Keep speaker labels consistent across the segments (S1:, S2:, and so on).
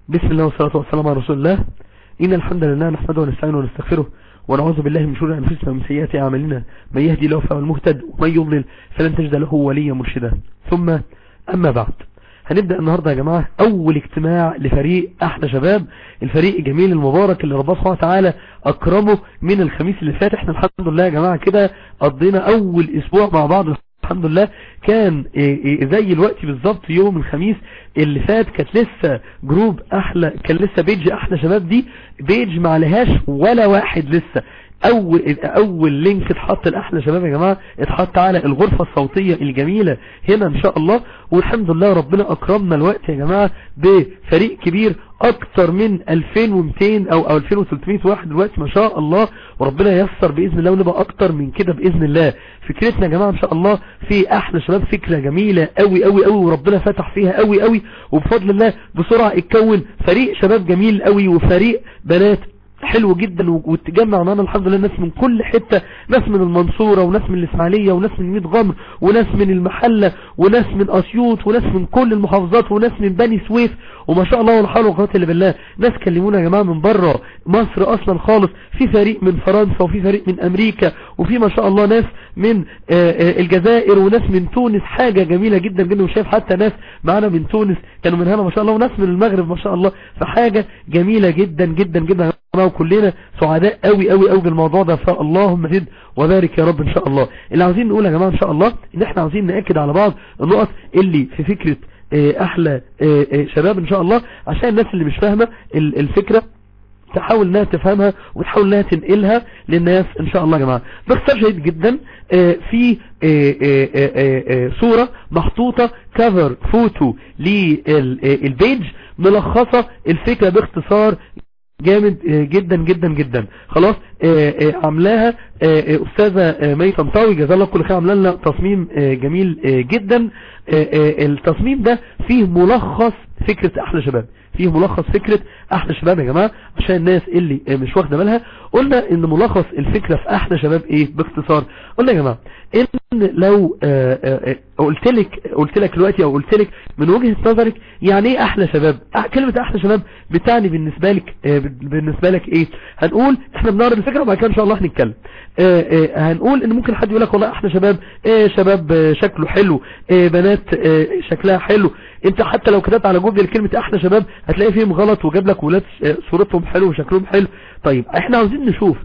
S1: بسم الله والصلاة والسلام على رسول الله إن الحمد لله نحمده ونستعينه ونستغفره ونعوذ بالله من شرور أنفسنا ومن سيئات أعمالنا من يهدي له فهو المهتد ومن يضلل فلن تجد له وليا مرشدا ثم أما بعد هنبدأ النهاردة يا جماعة أول اجتماع لفريق أحلى شباب الفريق الجميل المبارك اللي ربنا سبحانه وتعالى أكرمه من الخميس اللي فات احنا الحمد لله يا جماعة كده قضينا أول أسبوع مع بعض الحمد لله كان زي الوقت بالظبط يوم الخميس اللي فات كانت لسه جروب احلى كان لسه بيج احلى شباب دي بيج ما عليهاش ولا واحد لسه اول اول لينك اتحط لاحلى شباب يا جماعه اتحط على الغرفه الصوتيه الجميله هنا ان شاء الله والحمد لله ربنا اكرمنا الوقت يا جماعه بفريق كبير اكتر من 2200 او, أو 2300 واحد دلوقتي ما شاء الله وربنا ييسر باذن الله ونبقى اكتر من كده باذن الله فكرتنا يا جماعه ان شاء الله في احلى شباب فكره جميله قوي قوي قوي وربنا فتح فيها قوي قوي وبفضل الله بسرعه اتكون فريق شباب جميل قوي وفريق بنات حلو جدا وتجمع معانا الحمد لله ناس من كل حتة ناس من المنصورة وناس من الاسماعيلية وناس من ميت غمر وناس من المحلة وناس من اسيوط وناس من كل المحافظات وناس من بني سويف وما شاء الله ولا حول ولا قوه الا بالله ناس كلمونا يا جماعه من بره مصر اصلا خالص في فريق من فرنسا وفي فريق من امريكا وفي ما شاء الله ناس من الجزائر وناس من تونس حاجة جميلة جدا جدا وشايف حتى ناس معانا من تونس كانوا من هنا ما شاء الله وناس من المغرب ما شاء الله فحاجة جميلة جدا جدا جدا وكلنا سعداء قوي قوي قوي بالموضوع ده فاللهم زد وبارك يا رب ان شاء الله اللي عاوزين نقول يا جماعة ان شاء الله ان احنا عاوزين نأكد على بعض النقط اللي في فكرة احلى شباب ان شاء الله عشان الناس اللي مش فاهمة الفكرة تحاول انها تفهمها وتحاول انها تنقلها للناس ان شاء الله يا جماعة باختصار شديد جدا في صورة محطوطة كفر فوتو للبيج ملخصة الفكرة باختصار جامد جدا جدا جدا خلاص عاملاها استاذة مي طنطاوي جزاها الله كل خير عامله لنا تصميم جميل جدا التصميم ده فيه ملخص فكرة احلى شباب فيه ملخص فكرة احلى شباب يا جماعة عشان الناس اللي مش واخدة بالها قلنا ان ملخص الفكرة في احلى شباب ايه باختصار قلنا يا جماعة ان لو قلت لك قلت لك دلوقتي او قلت لك من وجهة نظرك يعني ايه احلى شباب كلمة احلى شباب بتعني بالنسبة لك بالنسبة لك ايه هنقول احنا بنعرض الفكرة وبعد كده ان شاء الله هنتكلم هنقول ان ممكن حد يقول لك والله احلى شباب ايه شباب شكله حلو ايه بنات شكلها حلو انت حتى لو كتبت على جوجل كلمة احلى شباب هتلاقي فيهم غلط وجاب لك ولاد صورتهم حلو وشكلهم حلو طيب احنا عاوزين نشوف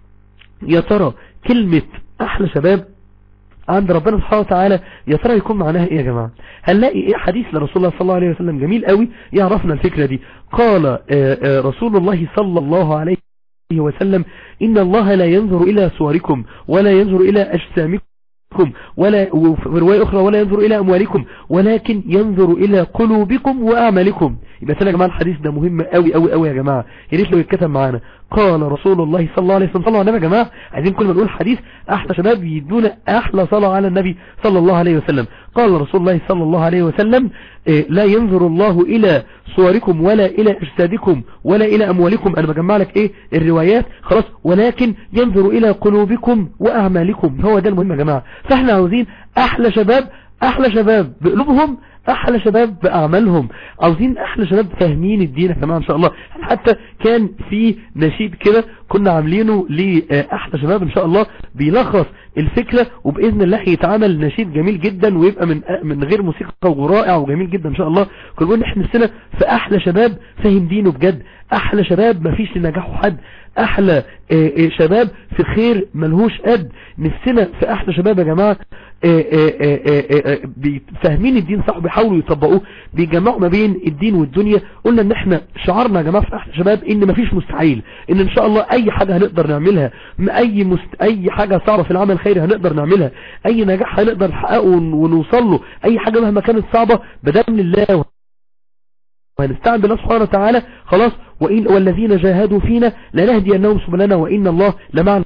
S1: يا ترى كلمة احلى شباب عند ربنا سبحانه وتعالى يا ترى يكون معناها ايه يا جماعة هنلاقي ايه حديث لرسول الله صلى الله عليه وسلم جميل قوي يعرفنا الفكرة دي قال رسول الله صلى الله عليه وسلم إن الله لا ينظر إلى صوركم ولا ينظر إلى أجسامكم ولا وفي رواية أخرى ولا ينظر إلى أموالكم ولكن ينظر إلى قلوبكم وأعمالكم يبقى يا جماعة الحديث ده مهم قوي قوي قوي يا جماعة يا ريت لو يتكتب معانا قال رسول الله صلى الله عليه وسلم صلى الله عليه يا جماعة عايزين كل ما نقول حديث أحلى شباب يدونا أحلى صلاة على النبي صلى الله عليه وسلم قال رسول الله صلى الله عليه وسلم لا ينظر الله إلى صوركم ولا إلى أجسادكم ولا إلى أموالكم أنا بجمع لك إيه الروايات خلاص ولكن ينظر إلى قلوبكم وأعمالكم هو ده المهم يا جماعة فاحنا عاوزين أحلى شباب أحلى شباب بقلوبهم احلى شباب باعمالهم عاوزين احلى شباب فاهمين الدين يا جماعه ان شاء الله حتى كان في نشيد كده كنا عاملينه لاحلى شباب ان شاء الله بيلخص الفكرة وباذن الله هيتعمل نشيد جميل جدا ويبقى من من غير موسيقى ورائع وجميل جدا ان شاء الله كنا بنقول احنا نفسنا في احلى شباب فاهم دينه بجد احلى شباب ما فيش لنجاحه حد احلى شباب في خير ملهوش قد نفسنا في احلى شباب يا جماعة فاهمين الدين صح بيحاولوا يطبقوه بيجمعوا ما بين الدين والدنيا قلنا ان احنا شعارنا يا جماعة في احلى شباب ان مفيش مستحيل ان ان شاء الله اي حاجة هنقدر نعملها اي مست... اي حاجة صعبة في العمل الخيري هنقدر نعملها اي نجاح هنقدر نحققه ونوصل له اي حاجة مهما كانت صعبة بدم الله وهنستعن بالله سبحانه وتعالى خلاص وإن والذين جاهدوا فينا لنهدي أنهم سبلنا وإن الله لمع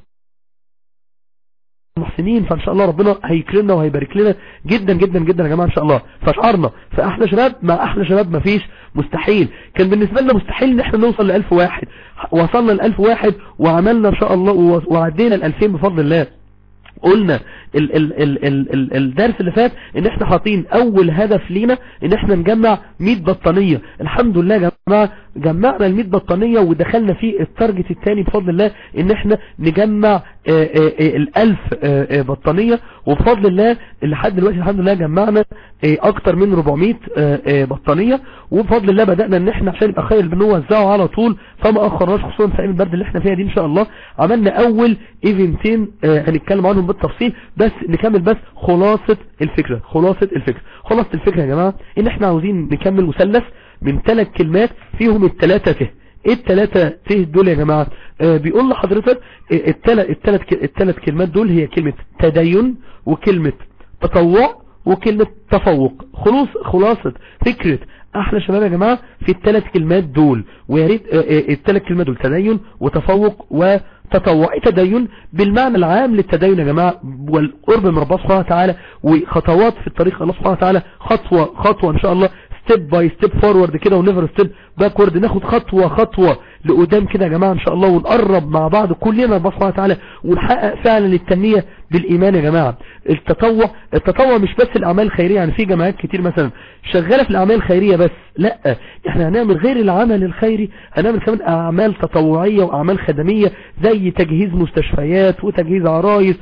S1: المحسنين فإن شاء الله ربنا هيكرمنا وهيبارك لنا جدا جدا جدا يا جماعة إن شاء الله فشعرنا فأحلى شباب مع أحلى شباب مفيش مستحيل كان بالنسبة لنا مستحيل ان احنا نوصل لألف واحد وصلنا لألف واحد وعملنا إن شاء الله وعدينا الألفين بفضل الله قلنا ال ال ال ال ال الدرس اللي فات ان احنا حاطين اول هدف لينا ان احنا نجمع 100 بطانية الحمد لله يا جماعة جمعنا ال 100 بطانية ودخلنا في التارجت الثاني بفضل الله ان احنا نجمع ال 1000 بطانية وبفضل الله لحد دلوقتي الحمد لله جمعنا اكتر من 400 بطانية وبفضل الله بدأنا ان احنا عشان يبقى خير بنوزعه على طول فما اخرناش خصوصا في ايام البرد اللي احنا فيها دي ان شاء الله عملنا اول ايفنتين هنتكلم عنهم بالتفصيل بس نكمل بس خلاصة الفكرة خلاصة الفكرة خلاصة الفكرة يا جماعة ان احنا عاوزين نكمل مثلث من ثلاث كلمات فيهم الثلاثة ته ايه الثلاثة ته دول يا جماعة آه بيقول لحضرتك الثلاث الثلاث الثلاث كلمات دول هي كلمة تدين وكلمة تطوع وكلمة تفوق خلوص خلاصة فكرة احلى شباب يا جماعة في الثلاث كلمات دول ويا ريت الثلاث كلمات دول تدين وتفوق وتطوع تدين بالمعنى العام للتدين يا جماعة والقرب من ربنا سبحانه وتعالى وخطوات في الطريق الله سبحانه وتعالى خطوة خطوة ان شاء الله ستيب باي ستيب فورورد كده ونيفر ستيب باكورد ناخد خطوة خطوة لقدام كده يا جماعة ان شاء الله ونقرب مع بعض كلنا ربنا سبحانه وتعالى ونحقق فعلا التنمية بالايمان يا جماعة التطوع التطوع مش بس الاعمال الخيرية يعني في جماعات كتير مثلا شغالة في الاعمال الخيرية بس لا احنا هنعمل غير العمل الخيري هنعمل كمان اعمال تطوعية واعمال خدمية زي تجهيز مستشفيات وتجهيز عرايس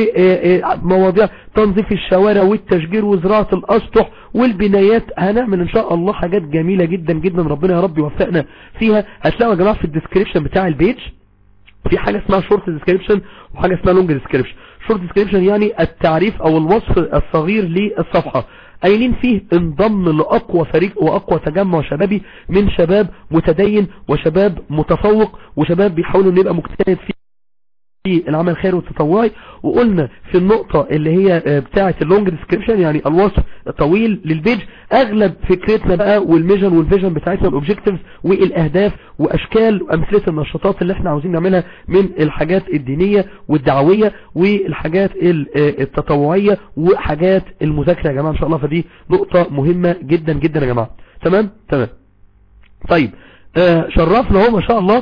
S1: ومواضيع تنظيف الشوارع والتشجير وزراعة الاسطح والبنايات هنعمل ان شاء الله حاجات جميلة جدا جدا ربنا يا رب يوفقنا فيها هتلاقوا يا جماعة في الديسكريبشن بتاع البيج في حاجة اسمها شورت ديسكريبشن وحاجة اسمها لونج ديسكريبشن شورت ديسكريبشن يعني التعريف او الوصف الصغير للصفحة قايلين فيه انضم لأقوى فريق وأقوى تجمع شبابي من شباب متدين وشباب متفوق وشباب بيحاولوا ان يبقى مجتهد فيه في العمل الخيري والتطوعي وقلنا في النقطة اللي هي بتاعة اللونج ديسكريبشن يعني الوصف الطويل للبيج اغلب فكرتنا بقى والميجن والفيجن بتاعتنا الاوبجكتيفز والاهداف واشكال وامثلة النشاطات اللي احنا عاوزين نعملها من الحاجات الدينية والدعوية والحاجات التطوعية وحاجات المذاكرة يا جماعة ان شاء الله فدي نقطة مهمة جدا جدا يا جماعة تمام تمام طيب آه شرفنا اهو ما شاء الله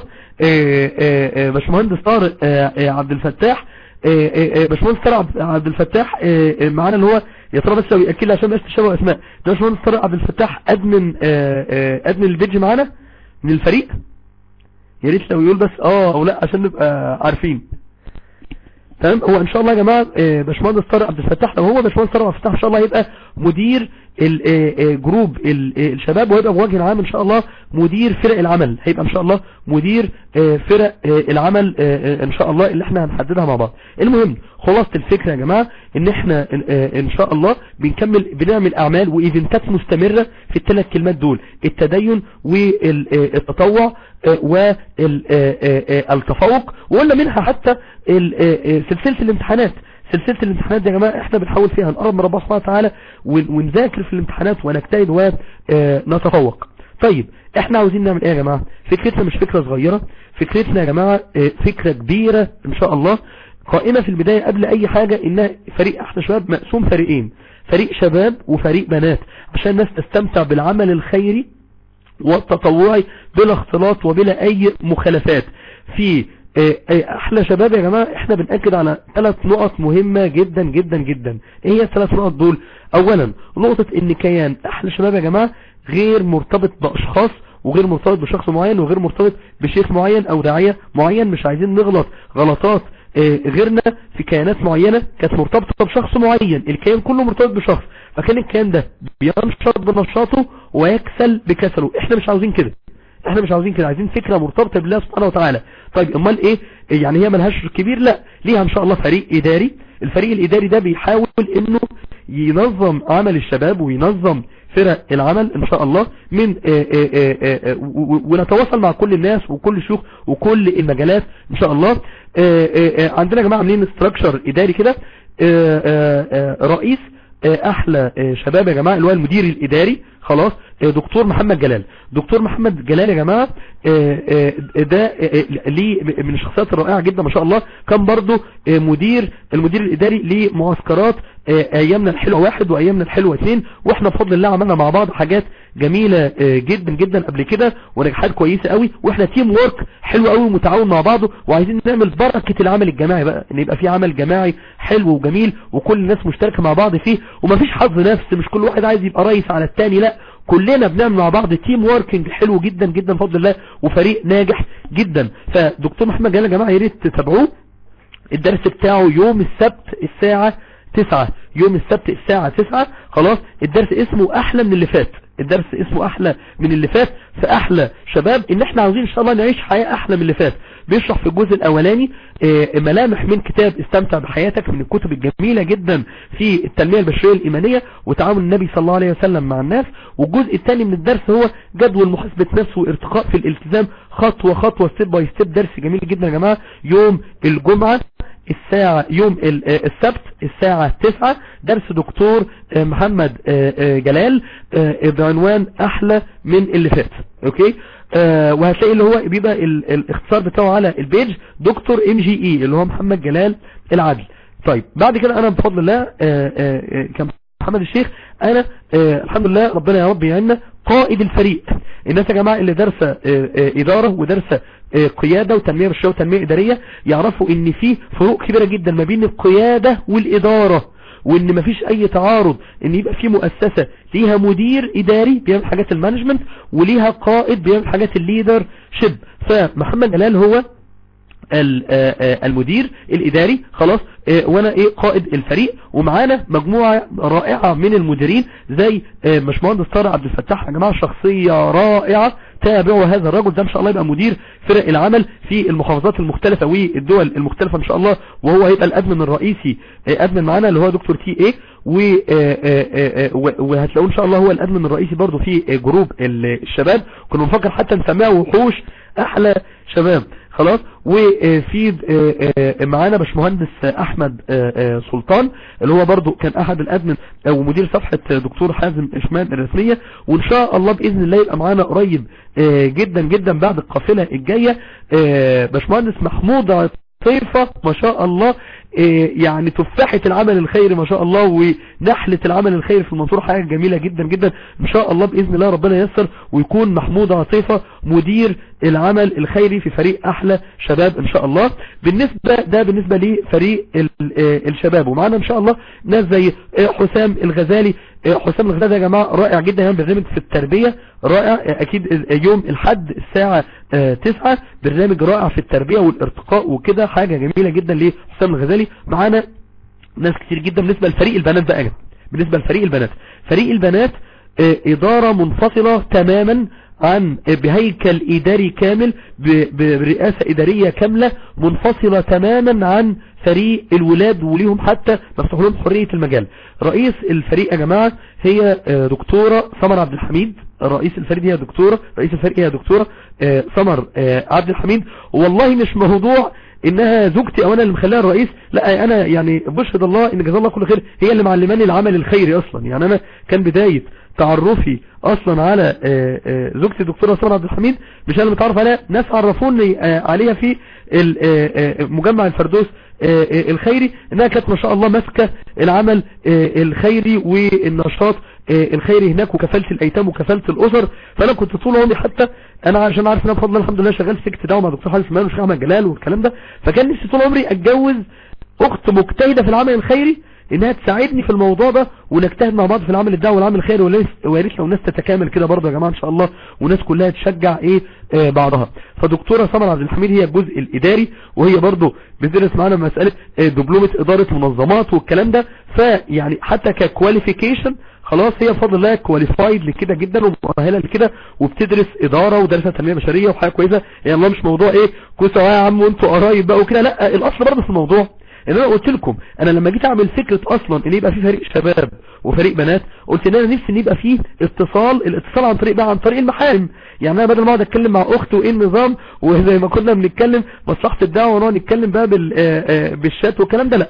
S1: باشمهندس طارق عبد الفتاح باشمهندس طارق عبد الفتاح معانا اللي هو يا ترى بس لو ياكد لي عشان بس تشابه اسماء ده باشمهندس طارق عبد الفتاح ادمن ادمن البيج معانا من الفريق يا ريت لو يقول بس اه او لا عشان نبقى عارفين تمام هو ان شاء الله يا جماعه باشمهندس طارق عبد الفتاح لو هو باشمهندس طارق عبد الفتاح ان شاء الله هيبقى مدير الجروب الشباب وهيبقى بوجه عام ان شاء الله مدير فرق العمل هيبقى ان شاء الله مدير فرق العمل ان شاء الله اللي احنا هنحددها مع بعض المهم خلاص الفكرة يا جماعة ان احنا ان شاء الله بنكمل بنعمل اعمال وايفنتات مستمرة في الثلاث كلمات دول التدين والتطوع والتفوق وقلنا منها حتى سلسلة الامتحانات سلسلة الامتحانات يا جماعة احنا بنحاول فيها نقرب من ربنا سبحانه وتعالى ونذاكر في الامتحانات ونجتهد ونتفوق طيب احنا عاوزين نعمل ايه يا جماعة فكرتنا مش فكرة صغيرة فكرتنا يا جماعة فكرة كبيرة ان شاء الله قائمة في البداية قبل اي حاجة انها فريق احنا شباب مقسوم فريقين فريق شباب وفريق بنات عشان الناس تستمتع بالعمل الخيري والتطوعي بلا اختلاط وبلا اي مخالفات في احلى شباب يا جماعة احنا بنأكد على ثلاث نقط مهمة جدا جدا جدا ايه هي الثلاث نقط دول اولا نقطة ان كيان احلى شباب يا جماعة غير مرتبط باشخاص وغير مرتبط بشخص معين وغير مرتبط بشيخ معين او داعية معين مش عايزين نغلط غلطات غيرنا في كيانات معينة كانت مرتبطة بشخص معين الكيان كله مرتبط بشخص فكان الكيان ده بينشط بنشاطه ويكسل بكسله احنا مش عاوزين كده احنا مش عاوزين كده عايزين فكرة مرتبطة بالله سبحانه وتعالى طيب امال ايه يعني هي ملهاش كبير لا ليها ان شاء الله فريق اداري الفريق الاداري ده بيحاول انه ينظم عمل الشباب وينظم فرق العمل ان شاء الله من آآ آآ ونتواصل مع كل الناس وكل الشيوخ وكل المجالات ان شاء الله آآ عندنا يا جماعه عاملين استراكشر اداري كده رئيس احلى شباب يا جماعه اللي هو المدير الاداري خلاص آه، دكتور محمد جلال دكتور محمد جلال يا جماعة آه، آه، ده آه، آه، ليه من الشخصيات الرائعة جدا ما شاء الله كان برضو آه، مدير المدير الاداري لمعسكرات آه، ايامنا الحلوة واحد وايامنا الحلوة اثنين واحنا بفضل الله عملنا مع بعض حاجات جميلة آه، جدا جدا قبل كده ونجاحات كويسة قوي واحنا تيم وورك حلو قوي ومتعاون مع بعضه وعايزين نعمل بركة العمل الجماعي بقى ان يبقى في عمل جماعي حلو وجميل وكل الناس مشتركة مع بعض فيه ومفيش حظ نفس مش كل واحد عايز يبقى رئيس على التاني لا كلنا بنعمل مع بعض تيم ووركينج حلو جدا جدا بفضل الله وفريق ناجح جدا فدكتور محمد جلال يا جماعة يا ريت تتابعوه الدرس بتاعه يوم السبت الساعة تسعة يوم السبت الساعة تسعة خلاص الدرس اسمه احلى من اللي فات الدرس اسمه احلى من اللي فات فاحلى شباب ان احنا عاوزين ان شاء الله نعيش حياة احلى من اللي فات بيشرح في الجزء الاولاني آه، ملامح من كتاب استمتع بحياتك من الكتب الجميلة جدا في التنمية البشرية الايمانية وتعامل النبي صلى الله عليه وسلم مع الناس والجزء الثاني من الدرس هو جدول محاسبة نفس وارتقاء في الالتزام خطوة خطوة ستيب باي ستيب درس جميل جدا يا جماعة يوم الجمعة الساعة يوم ال- آه، السبت الساعة 9 درس دكتور آه، محمد آه، آه، جلال آه، بعنوان احلى من اللي فات اوكي آه، وهتلاقي اللي هو بيبقى ال- الاختصار بتاعه على البيج دكتور ام جي اي اللي هو محمد جلال العدل طيب بعد كده انا بفضل الله آه، آه، آه، كمحمد الشيخ انا آه، الحمد لله ربنا يا رب يعيننا قائد الفريق الناس يا جماعة اللي دارسة آه، آه، ادارة ودارسة آه، قيادة وتنمية بشرية وتنمية ادارية يعرفوا ان في فروق كبيرة جدا ما بين القيادة والادارة وان مفيش اي تعارض ان يبقى في مؤسسة ليها مدير اداري بيعمل حاجات المانجمنت وليها قائد بيعمل حاجات الليدر شيب فمحمد جلال هو ال- آه، آه، المدير الاداري خلاص آه، وانا ايه قائد الفريق ومعانا مجموعة رائعة من المديرين زي آه، باشمهندس طارق عبد الفتاح يا جماعة شخصية رائعة تابعوا هذا الرجل ده ان شاء الله يبقى مدير فرق العمل في المحافظات المختلفة والدول المختلفة ان شاء الله وهو هيبقى الادمن الرئيسي آه، ادمن معانا اللي هو دكتور تي ايه و- آه، آه، آه، و- وهتلاقوه ان شاء الله هو الادمن الرئيسي برضو في آه، جروب ال- الشباب كنا بنفكر حتى نسميها وحوش احلى شباب خلاص وفي معانا باشمهندس احمد آه، آه، سلطان اللي هو برضو كان احد الادمن او مدير صفحة دكتور حازم اشمان الرسمية وان شاء الله باذن الله يبقى معانا قريب آه، جدا جدا بعد القافلة الجاية آه، باشمهندس محمود عطيفة ما شاء الله آه، يعني تفاحة العمل الخيري ما شاء الله ونحلة العمل الخيري في المنصورة حاجة جميلة جدا جدا ان شاء الله بإذن الله ربنا ييسر ويكون محمود عطيفة مدير العمل الخيري في فريق احلى شباب ان شاء الله بالنسبة ده بالنسبة لفريق ال- آه، الشباب ومعنا ان شاء الله ناس زي آه، حسام الغزالي آه، حسام الغزالي ده يا جماعة رائع جدا يعمل برنامج في التربية رائع آه، اكيد ال- يوم الحد الساعة آه، تسعة برنامج رائع في التربية والارتقاء وكده حاجة جميلة جدا لحسام الغزالي معانا ناس كتير جدا بالنسبة لفريق البنات بقى يا جماعة. بالنسبة لفريق البنات فريق البنات آه، إدارة منفصلة تماما عن آه، بهيكل إداري كامل ب- برئاسة إدارية كاملة منفصلة تماما عن فريق الولاد وليهم حتى مفتوح لهم حرية المجال رئيس الفريق يا جماعة هي آه، دكتورة سمر عبد الحميد رئيس الفريق هي دكتورة رئيس الفريق هي دكتورة آه، سمر آه، عبد الحميد والله مش موضوع انها زوجتي او انا اللي مخليها الرئيس لا انا يعني بشهد الله ان جزاه الله كل خير هي اللي معلماني العمل الخيري اصلا يعني انا كان بداية تعرفي اصلا على آه، آه، زوجتي الدكتوره سمر عبد الحميد مش انا اللي متعرف عليها ناس عرفوني آه، عليها في ال- آه، آه، مجمع الفردوس آه، آه، الخيري انها كانت ما شاء الله ماسكه العمل آه، الخيري والنشاط آه، الخيري هناك وكفالة الايتام وكفالة الاسر فانا كنت طول عمري حتى انا عشان عارف ان انا بفضل الله الحمد لله شغال في سكه دعوه مع دكتور حازم سليمان والشيخ احمد جلال والكلام ده فكان نفسي طول عمري اتجوز اخت مجتهده في العمل الخيري انها تساعدني في الموضوع ده ونجتهد مع بعض في العمل الدعوي والعمل الخيري وليس- ويا ريت لو الناس تتكامل كده برضه يا جماعه ان شاء الله وناس كلها تشجع ايه آه بعضها فدكتوره سمر عبد الحميد هي الجزء الاداري وهي برضه بتدرس معانا مساله آه دبلومه اداره منظمات والكلام ده فيعني حتى ككواليفيكيشن خلاص هي بفضل الله كواليفايد لكده جدا ومؤهله لكده وبتدرس اداره ودارسه تنميه بشريه وحاجه كويسه يعني الله مش موضوع ايه كوسه يا عم وانتوا قرايب بقى وكده لا الاصل برضه في الموضوع ان انا قلت لكم انا لما جيت اعمل فكره اصلا ان يبقى في فريق شباب وفريق بنات قلت ان انا نفسي ان يبقى فيه اتصال الاتصال عن طريق بقى عن طريق المحارم يعني انا بدل ما اقعد اتكلم مع اختي وايه النظام وزي ما كنا بنتكلم مصلحه الدعوه ونقعد نتكلم بقى بال آه، آه، بالشات والكلام ده لا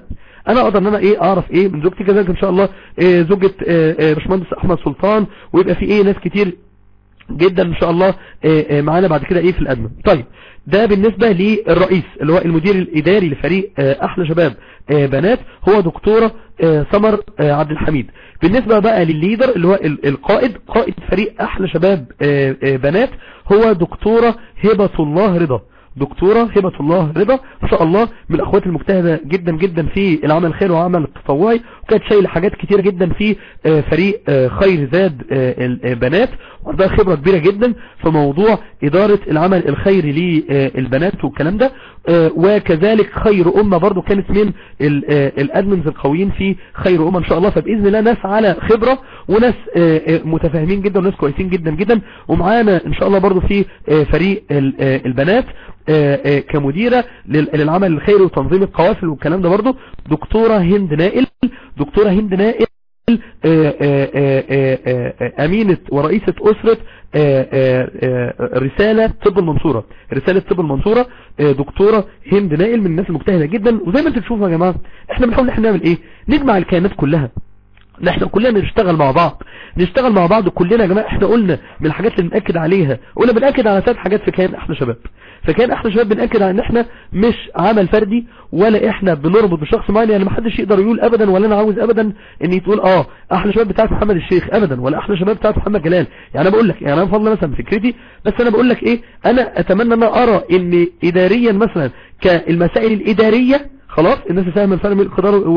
S1: انا اقدر ان انا ايه اعرف ايه من زوجتي كذلك ان شاء الله إيه زوجة إيه إيه باشمهندس احمد سلطان ويبقى في ايه ناس كتير جدا ان شاء الله إيه إيه معانا بعد كده ايه في الادمن طيب ده بالنسبة للرئيس اللي هو المدير الاداري لفريق آه، احلى شباب آه، بنات هو دكتورة آه، سمر آه، عبد الحميد بالنسبة بقى للليدر اللي هو ال- القائد قائد فريق احلى شباب آه، آه، بنات هو دكتورة هبة الله رضا دكتورة هبة الله رضا ما شاء الله من الاخوات المجتهدة جدا جدا في العمل الخيري والعمل التطوعي وكانت شايلة حاجات كتيرة جدا في آه، فريق آه، خير زاد آه، البنات وعندها خبرة كبيرة جدا في موضوع ادارة العمل الخيري للبنات والكلام ده آه، وكذلك خير امة برضو كانت من ال- آه، الادمنز القويين في خير امة ان شاء الله فباذن الله ناس على خبرة وناس آه، آه، متفاهمين جدا وناس كويسين جدا جدا ومعانا ان شاء الله برضو في آه، فريق ال- آه، البنات آه، آه، كمديرة لل- للعمل الخيري وتنظيم القوافل والكلام ده برضو دكتورة هند نائل دكتورة هند نائل آه، آه، آه، آه، آه، أمينة ورئيسة أسرة آه، آه، آه، رسالة طب المنصورة رسالة طب المنصورة آه، دكتورة هند نائل من الناس المجتهدة جدا وزي ما انتم تشوفوا يا جماعة احنا بنحاول ان احنا نعمل ايه نجمع الكيانات كلها ان احنا كلنا نشتغل مع بعض نشتغل مع بعض كلنا يا جماعه احنا قلنا من الحاجات اللي بنأكد عليها قلنا بنأكد على ثلاث حاجات في كيان احلى شباب فكان احلى شباب بنأكد على ان احنا مش عمل فردي ولا احنا بنربط بشخص معين يعني ما حدش يقدر يقول ابدا ولا انا عاوز ابدا ان تقول اه احلى شباب بتاعت محمد الشيخ ابدا ولا احلى شباب بتاعت محمد جلال يعني انا بقول لك يعني انا بفضل مثلا فكرتي بس انا بقول لك ايه انا اتمنى ان أنا ارى ان اداريا مثلا كالمسائل الاداريه خلاص الناس فاهمه الفرق بين القداره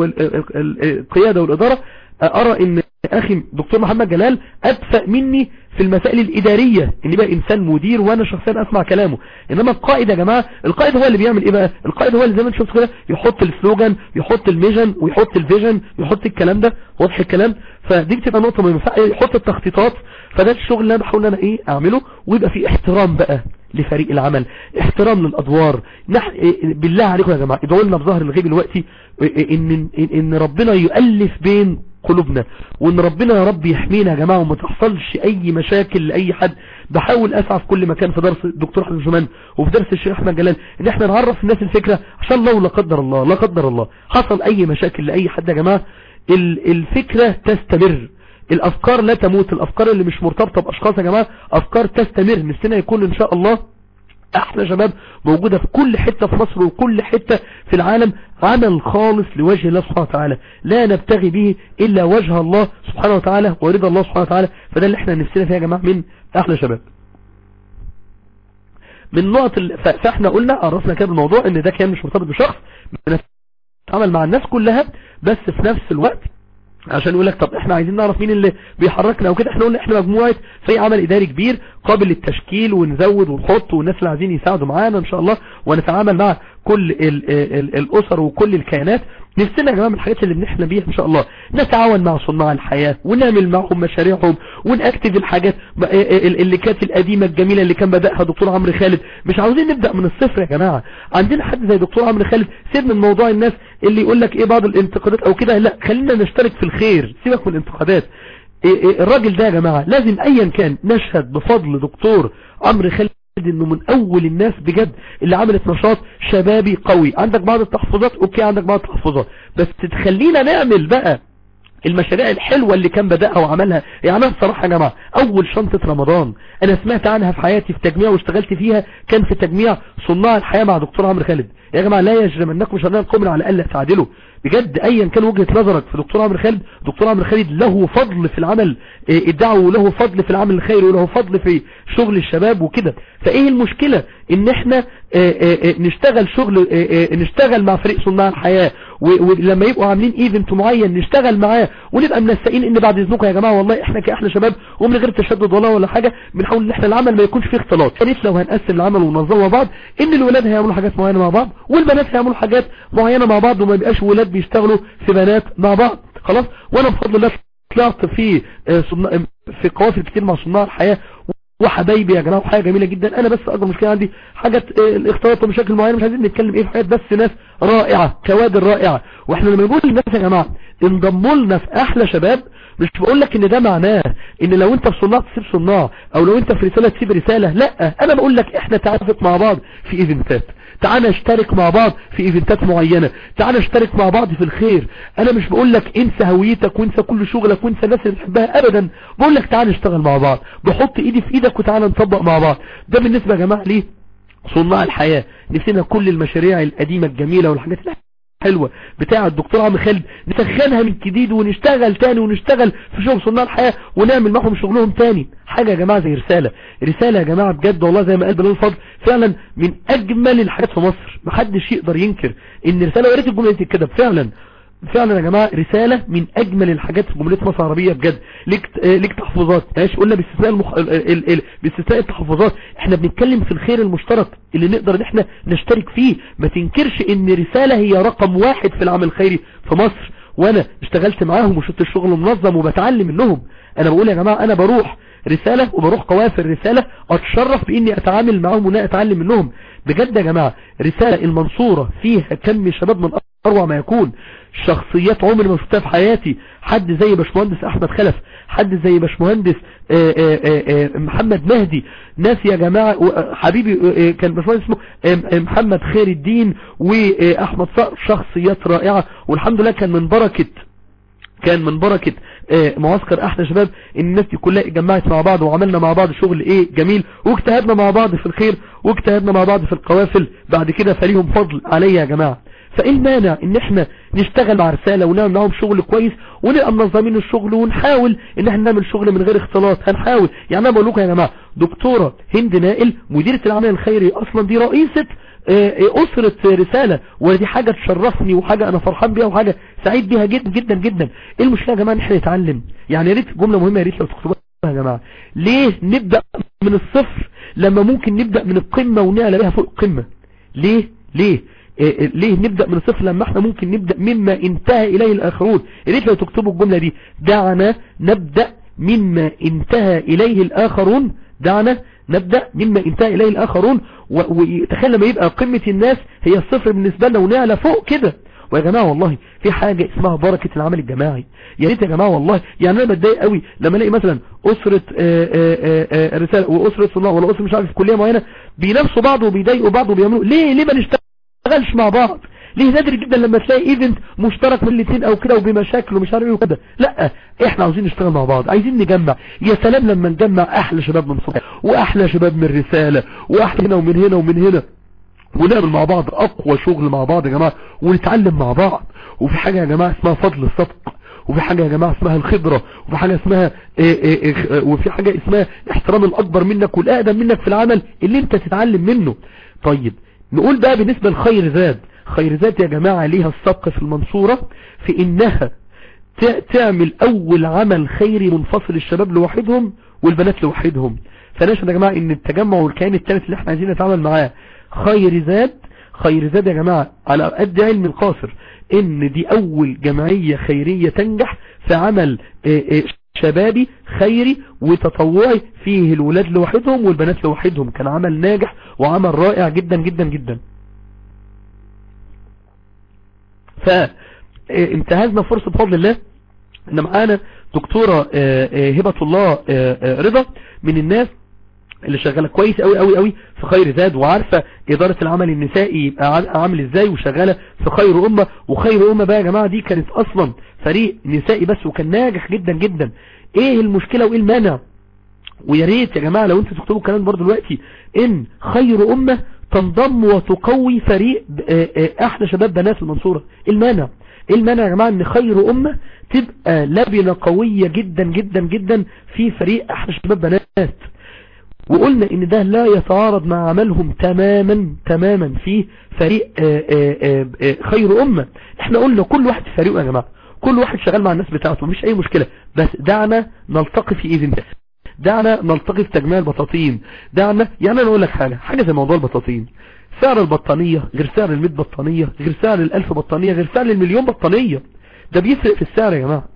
S1: والقياده والاداره ارى ان اخي دكتور محمد جلال ادفأ مني في المسائل الادارية ان يبقى انسان مدير وانا شخصيا اسمع كلامه انما القائد يا جماعة القائد هو اللي بيعمل ايه بقى القائد هو اللي زي ما انت شفت كده يحط السلوجان يحط الميجن ويحط الفيجن يحط الكلام ده واضح الكلام فدي بتبقى نقطة مهمة يحط التخطيطات فده الشغل اللي انا بحاول ان انا ايه اعمله ويبقى في احترام بقى لفريق العمل احترام للادوار نح... بالله عليكم يا جماعة ادعوا لنا بظهر الغيب دلوقتي ان ان ربنا يؤلف بين قلوبنا وان ربنا يا رب يحمينا يا جماعة وما تحصلش اي مشاكل لاي حد بحاول اسعى في كل مكان في درس الدكتور احمد جمان وفي درس الشيخ احمد جلال ان احنا نعرف الناس الفكرة عشان لو لا قدر الله لا قدر الله حصل اي مشاكل لاي حد يا جماعة الفكرة تستمر الافكار لا تموت الافكار اللي مش مرتبطة باشخاص يا جماعة افكار تستمر نفسنا يكون ان شاء الله احلى شباب موجودة في كل حتة في مصر وكل حتة في العالم عمل خالص لوجه الله سبحانه وتعالى لا نبتغي به الا وجه الله سبحانه وتعالى ورضا الله سبحانه وتعالى فده اللي احنا نفسنا فيه يا جماعة من احلى شباب من نقط ال... فاحنا قلنا عرفنا كده بالموضوع ان ده كان مش مرتبط بشخص بنتعامل مع الناس كلها بس في نفس الوقت عشان يقول لك طب احنا عايزين نعرف مين اللي بيحركنا وكده احنا قلنا احنا مجموعة في عمل اداري كبير قابل للتشكيل ونزود ونحط والناس اللي عايزين يساعدوا معانا ان شاء الله ونتعامل مع كل ال ال الاسر وكل الكيانات نفسنا يا جماعه من الحاجات اللي بنحلم بيها ان شاء الله نتعاون مع صناع الحياة ونعمل معهم مشاريعهم ونأكتف الحاجات اللي كانت القديمة الجميلة اللي كان بدأها دكتور عمرو خالد مش عاوزين نبدأ من الصفر يا جماعة عندنا حد زي دكتور عمرو خالد سيب من موضوع الناس اللي يقول لك ايه بعض الانتقادات او كده لا خلينا نشترك في الخير سيبك من الانتقادات الراجل ده يا جماعة لازم ايا كان نشهد بفضل دكتور عمرو خالد انه من اول الناس بجد اللي عملت نشاط شبابي قوي عندك بعض التحفظات اوكي عندك بعض التحفظات بس تخلينا نعمل بقى المشاريع الحلوة اللي كان بدأها وعملها يعني انا بصراحة يا جماعة اول شنطة رمضان انا سمعت عنها في حياتي في تجميع واشتغلت فيها كان في تجميع صناع الحياة مع دكتور عمرو خالد يا جماعة لا يجرمنكم شرنا القوم على الاقل تعدلوا بجد ايا كان وجهة نظرك في دكتور عمرو خالد دكتور عمرو خالد له فضل في العمل الدعوة وله فضل في العمل الخيري وله فضل في شغل الشباب وكده فايه المشكلة ان احنا نشتغل شغل نشتغل مع فريق صناع الحياة ولما يبقوا عاملين ايفنت معين نشتغل معاه ونبقى منسقين ان بعد اذنكم يا جماعة والله احنا كاحلى شباب ومن غير تشدد ولا ولا حاجة بنحاول ان احنا العمل ما يكونش فيه اختلاط يا ريت لو هنقسم العمل وننظمه مع بعض ان الولاد هيعملوا حاجات معينة مع بعض والبنات هيعملوا حاجات معينة مع بعض وما يبقاش ولاد بيشتغلوا في بنات مع بعض خلاص وانا بفضل الله طلعت في في قوافل كتير مع صناع الحياة وحبايبي يا جماعه وحاجه جميله جدا انا بس اكبر مشكله عندي حاجات الاختلاط بشكل معين مش عايزين نتكلم ايه في حاجات بس ناس رائعه كوادر رائعه واحنا لما نقول للناس يا جماعه انضموا لنا في احلى شباب مش بقول لك ان ده معناه ان لو انت في صناع تسيب صناع او لو انت في رسالة تسيب رسالة لا انا بقول لك احنا تعرفت مع بعض في ايفنتات تعال نشترك مع بعض في ايفنتات معينة تعال نشترك مع بعض في الخير انا مش بقول لك انسى هويتك وانسى كل شغلك وانسى الناس اللي بتحبها ابدا بقول لك تعال نشتغل مع بعض بحط ايدي في ايدك وتعال نطبق مع بعض ده بالنسبة يا جماعة ليه صناع الحياة نفسنا كل المشاريع القديمة الجميلة والحاجات حلوة بتاع الدكتور عم خالد نسخنها من جديد ونشتغل تاني ونشتغل في شغل صناع الحياة ونعمل معهم شغلهم تاني حاجة يا جماعة زي رسالة رسالة يا جماعة بجد والله زي ما قال بلال الفضل فعلا من اجمل الحاجات في مصر محدش يقدر ينكر ان رسالة وياريت الجملة دي تتكتب فعلا فعلا يا جماعة رسالة من اجمل الحاجات في جمهورية مصر العربية بجد ليك ليك تحفظات ماشي قلنا باستثناء المخ... ال... ال... ال... باستثناء التحفظات احنا بنتكلم في الخير المشترك اللي نقدر ان احنا نشترك فيه ما تنكرش ان رسالة هي رقم واحد في العمل الخيري في مصر وانا اشتغلت معاهم وشفت الشغل منظم وبتعلم منهم انا بقول يا جماعة انا بروح رسالة وبروح قوافل رسالة اتشرف باني اتعامل معاهم وانا اتعلم منهم بجد يا جماعة رسالة المنصورة فيها كم شباب من اروع ما يكون شخصيات عمري ما شفتها في حياتي حد زي باشمهندس احمد خلف حد زي باشمهندس محمد مهدي ناس يا جماعة حبيبي كان باشمهندس اسمه محمد خير الدين واحمد صقر شخصيات رائعة والحمد لله كان من بركة كان من بركة معسكر احلى شباب ان الناس دي كلها اتجمعت مع بعض وعملنا مع بعض شغل ايه جميل واجتهدنا مع بعض في الخير واجتهدنا مع بعض في القوافل بعد كده فليهم فضل عليا يا جماعة فايه المانع ان احنا نشتغل مع رسالة ونعمل معاهم شغل كويس ونبقى منظمين الشغل ونحاول ان احنا نعمل شغل من غير اختلاط هنحاول يعني انا بقول لكم يا جماعة دكتورة هند نائل مديرة العمل الخيري اصلا دي رئيسة اسرة رسالة ودي حاجة تشرفني وحاجة انا فرحان بيها وحاجة سعيد بيها جدا جدا جدا ايه المشكلة يا جماعة ان احنا نتعلم يعني يا ريت جملة مهمة يا ريت لو تكتبوها يا جماعة ليه نبدأ من الصفر لما ممكن نبدأ من القمة ونعلى بيها فوق القمة ليه ليه إيه ليه نبدأ من الصفر لما احنا ممكن نبدأ مما انتهى اليه الاخرون يا ريت لو تكتبوا الجملة دي دعنا نبدأ مما انتهى اليه الاخرون دعنا نبدأ مما انتهى اليه الاخرون وتخيل لما يبقى قمة الناس هي الصفر بالنسبة لنا ونعلى فوق كده ويا جماعة والله في حاجة اسمها بركة العمل الجماعي يا ريت يا جماعة والله يعني انا بتضايق قوي لما الاقي مثلا اسرة آآ آآ رسالة واسرة صناع ولا اسرة مش عارف في كلية معينة بينافسوا بعض وبيضايقوا بعض وبيعملوا ليه ليه ما نشتغلش مع بعض ليه نادر جدا لما تلاقي ايفنت مشترك من الاثنين او كده وبمشاكل ومش عارف ايه وكده لا احنا عاوزين نشتغل مع بعض عايزين نجمع يا سلام لما نجمع احلى شباب من صنع واحلى شباب من رسالة واحلى هنا ومن هنا ومن هنا ونعمل مع بعض اقوى شغل مع بعض يا جماعة ونتعلم مع بعض وفي حاجة يا جماعة اسمها فضل الصدق وفي حاجة يا جماعة اسمها الخبرة وفي حاجة اسمها إيه إيه إيه وفي حاجة اسمها احترام الاكبر منك والاقدم منك في العمل اللي انت تتعلم منه طيب نقول بقى بالنسبة لخير زاد خير زاد يا جماعة ليها السبق في المنصورة في انها تعمل اول عمل خيري منفصل الشباب لوحدهم والبنات لوحدهم فنشهد يا جماعة ان التجمع والكيان الثالث اللي احنا عايزين نتعامل معاه خير زاد خير زاد يا جماعة على قد علم القاصر ان دي اول جمعية خيرية تنجح في عمل شبابي خيري وتطوعي فيه الولاد لوحدهم والبنات لوحدهم كان عمل ناجح وعمل رائع جدا جدا جدا فانتهزنا فرصة بفضل الله ان معانا دكتورة هبة الله رضا من الناس اللي شغالة كويس قوي قوي قوي في خير زاد وعارفة ادارة العمل النسائي يبقى عامل ازاي وشغالة في خير امة وخير امة بقى يا جماعة دي كانت اصلا فريق نسائي بس وكان ناجح جدا جدا ايه المشكلة وايه المانع ويا ريت يا جماعة لو انتوا تكتبوا الكلام برضه دلوقتي ان خير امة تنضم وتقوي فريق احلى شباب بنات المنصورة المانع ايه المانع يا جماعة ان خير امة تبقى لبنة قوية جدا جدا جدا في فريق احلى شباب بنات وقلنا ان ده لا يتعارض مع عملهم تماما تماما في فريق آآ آآ خير امة احنا قلنا كل واحد في فريقه يا جماعة كل واحد شغال مع الناس بتاعته مفيش اي مشكلة بس دعنا نلتقي في ايفنت دعنا نلتقي في تجميع البطاطين دعنا يعني انا اقول لك حاجة حاجة زي موضوع البطاطين سعر البطانية غير سعر الميت بطانية غير سعر الالف بطانية غير سعر المليون بطانية ده بيفرق في السعر يا جماعة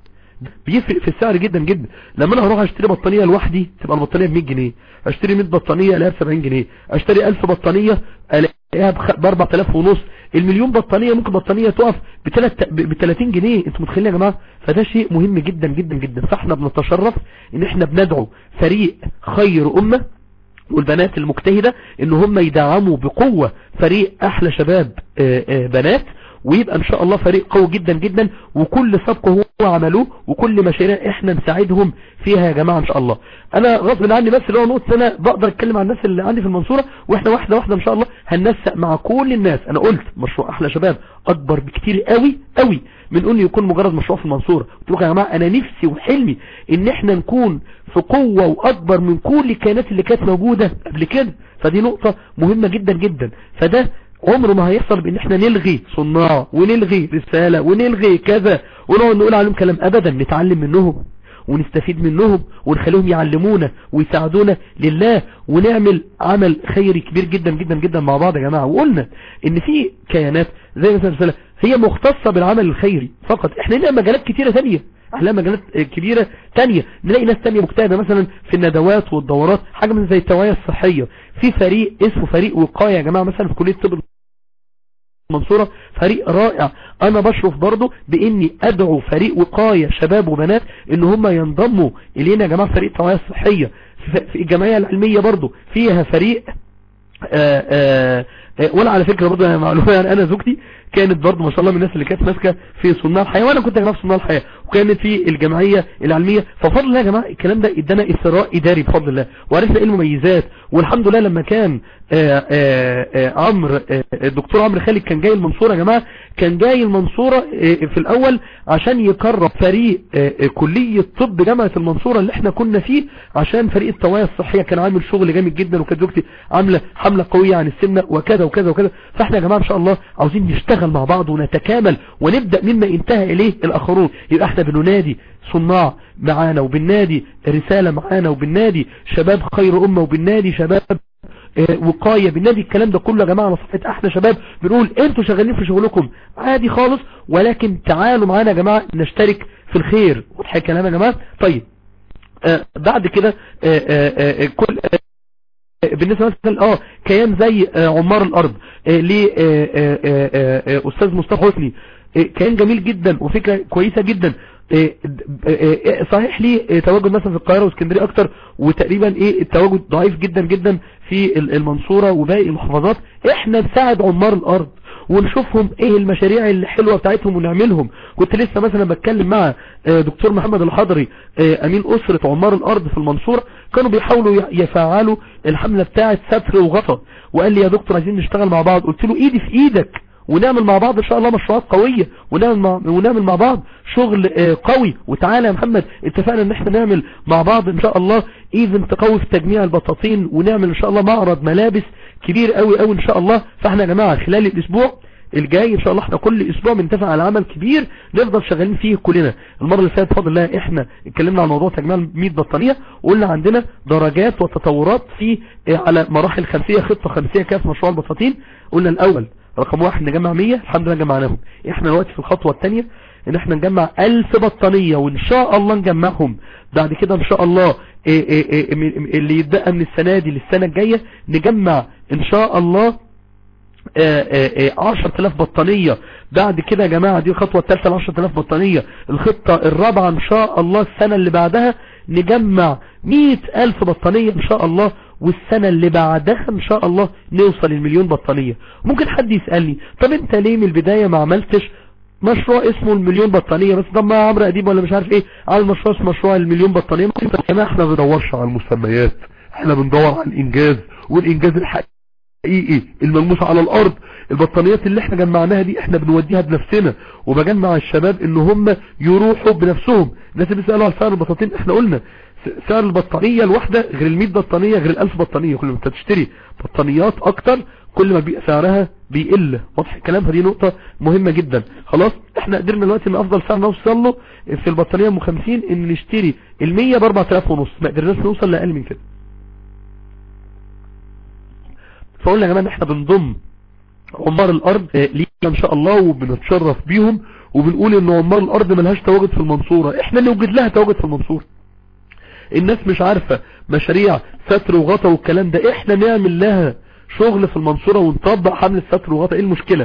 S1: بيفرق في السعر جدا جدا لما انا هروح اشتري بطانية لوحدي تبقى البطانية ب 100 جنيه اشتري 100 بطانية الاقيها ب 70 جنيه اشتري 1000 بطانية الاقيها ب 4000 ونص المليون بطانية ممكن بطانية تقف ب 30 جنيه انتوا متخيلين يا جماعة فده شيء مهم جدا جدا جدا فاحنا بنتشرف ان احنا بندعو فريق خير امة والبنات المجتهدة ان هم يدعموا بقوة فريق احلى شباب بنات ويبقى ان شاء الله فريق قوي جدا جدا وكل سبق هو عملوه وكل مشاريع احنا نساعدهم فيها يا جماعة ان شاء الله انا غصب عني بس اللي هو نقطة انا بقدر اتكلم عن الناس اللي عندي في المنصورة واحنا واحدة واحدة ان شاء الله هننسق مع كل الناس انا قلت مشروع احلى شباب اكبر بكتير قوي قوي من انه يكون مجرد مشروع في المنصورة قلت لكم يا جماعة انا نفسي وحلمي ان احنا نكون في قوة واكبر من كل الكيانات اللي كانت موجودة قبل كده فدي نقطة مهمة جدا جدا فده عمره ما هيحصل بان احنا نلغي صناع ونلغي رسالة ونلغي كذا ونقعد نقول عليهم كلام ابدا نتعلم منهم ونستفيد منهم ونخليهم يعلمونا ويساعدونا لله ونعمل عمل خيري كبير جدا جدا جدا مع بعض يا جماعة وقلنا ان في كيانات زي مثلا رسالة هي مختصة بالعمل الخيري فقط احنا لنا مجالات كتيرة ثانية احنا مجالات كبيرة تانية نلاقي ناس تانية مجتهدة مثلا في الندوات والدورات حاجة من زي التوعية الصحية في فريق اسمه فريق وقاية يا جماعة مثلا في كلية الطب المنصورة فريق رائع انا بشرف برضو باني ادعو فريق وقاية شباب وبنات ان هم ينضموا الينا يا جماعة فريق التوعية الصحية في الجمعية العلمية برضو فيها فريق آآ آآ ولا على فكرة برضو يعني معلومة يعني انا زوجتي كانت برضو ما شاء الله من الناس اللي كانت ماسكة في صناع الحياة وانا كنت جماعة في صناع الحياة وكانت في الجمعية العلمية ففضل الله يا جماعة الكلام ده ادانا اثراء اداري بفضل الله وعرفنا ايه المميزات والحمد لله لما كان عمرو الدكتور عمرو خالد كان جاي المنصورة يا جماعة كان جاي المنصورة في الاول عشان يقرب فريق كلية طب جامعة المنصورة اللي احنا كنا فيه عشان فريق التوعية الصحية كان عامل شغل جامد جدا وكانت زوجتي عاملة حملة قوية عن السمنة وكذا وكذا وكذا فاحنا يا جماعة ان شاء الله عاوزين نشتغل مع بعض ونتكامل ونبدأ مما انتهى اليه الاخرون يبقى احنا بننادي صناع معانا وبالنادي رسالة معانا وبالنادي شباب خير امة وبالنادي شباب وقاية بالنادي الكلام ده كله يا جماعة على صفحة احنا شباب بنقول انتوا شغالين في شغلكم عادي خالص ولكن تعالوا معانا يا جماعة نشترك في الخير واضح الكلام يا جماعة طيب آه بعد كده آه آه كل بالنسبة مثلا اه كيان زي عمار الارض لاستاذ مصطفى حسني كيان جميل جدا وفكرة كويسة جدا صحيح ليه تواجد مثلا في القاهرة واسكندرية اكتر وتقريبا ايه التواجد ضعيف جدا جدا في المنصورة وباقي المحافظات احنا نساعد عمار الارض ونشوفهم ايه المشاريع الحلوة بتاعتهم ونعملهم كنت لسه مثلا بتكلم مع دكتور محمد الحضري امين اسرة عمار الارض في المنصورة كانوا بيحاولوا يفعلوا الحملة بتاعت ستر وغطى وقال لي يا دكتور عايزين نشتغل مع بعض قلت له ايدي في ايدك ونعمل مع بعض ان شاء الله مشروعات قوية ونعمل مع, ونعمل مع بعض شغل قوي وتعالى يا محمد اتفقنا ان احنا نعمل مع بعض ان شاء الله ايفنت قوي في تجميع البطاطين ونعمل ان شاء الله معرض ملابس كبير قوي قوي ان شاء الله فاحنا يا جماعة خلال الاسبوع الجاي ان شاء الله احنا كل اسبوع بنتفق على عمل كبير نفضل شغالين فيه كلنا المرة اللي فاتت بفضل الله احنا اتكلمنا عن موضوع تجميع 100 بطانية وقلنا عندنا درجات وتطورات في على مراحل خمسية خطة خمسية كده في مشروع البطاطين قلنا الاول رقم واحد نجمع 100 الحمد لله جمعناهم احنا دلوقتي في الخطوة الثانية ان احنا نجمع 1000 بطانية وان شاء الله نجمعهم بعد كده ان شاء الله إيه إيه إيه اللي يتبقى من السنة دي للسنة الجاية نجمع ان شاء الله 10000 بطانية بعد كده يا جماعة دي الخطوة الثالثة ل 10000 بطانية الخطة الرابعة ان شاء الله السنة اللي بعدها نجمع 100000 بطانية ان شاء الله والسنة اللي بعدها ان شاء الله نوصل المليون بطانية ممكن حد يسألني طب انت ليه من البداية ما عملتش مشروع اسمه المليون بطانية بس طب ما عمرو اديب ولا مش عارف ايه على المشروع اسمه مشروع المليون بطانية ما احنا بندورش على المسميات احنا بندور على الانجاز والانجاز الحقيقي الملموس على الارض البطانيات اللي احنا جمعناها دي احنا بنوديها بنفسنا وبجمع الشباب ان هم يروحوا بنفسهم الناس اللي بيسالوا على سعر البطاطين احنا قلنا سعر البطانية الواحدة غير ال 100 بطانية غير ال 1000 بطانية كل ما انت تشتري بطانيات اكتر كل ما بيبقى سعرها بيقل واضح الكلام فدي نقطة مهمة جدا خلاص احنا قدرنا دلوقتي ان افضل سعر نوصل له في البطانية ام 50 ان نشتري ال 100 ب 4000 ونص ما قدرناش نوصل لاقل من كده فقلنا يا جماعه ان احنا بنضم عمار الارض لينا ان شاء الله وبنتشرف بيهم وبنقول ان عمال الارض ملهاش تواجد في المنصورة احنا اللي وجد لها تواجد في المنصورة الناس مش عارفة مشاريع ستر وغطا والكلام ده احنا نعمل لها شغل في المنصورة ونطبق حمل الستر وغطا ايه المشكلة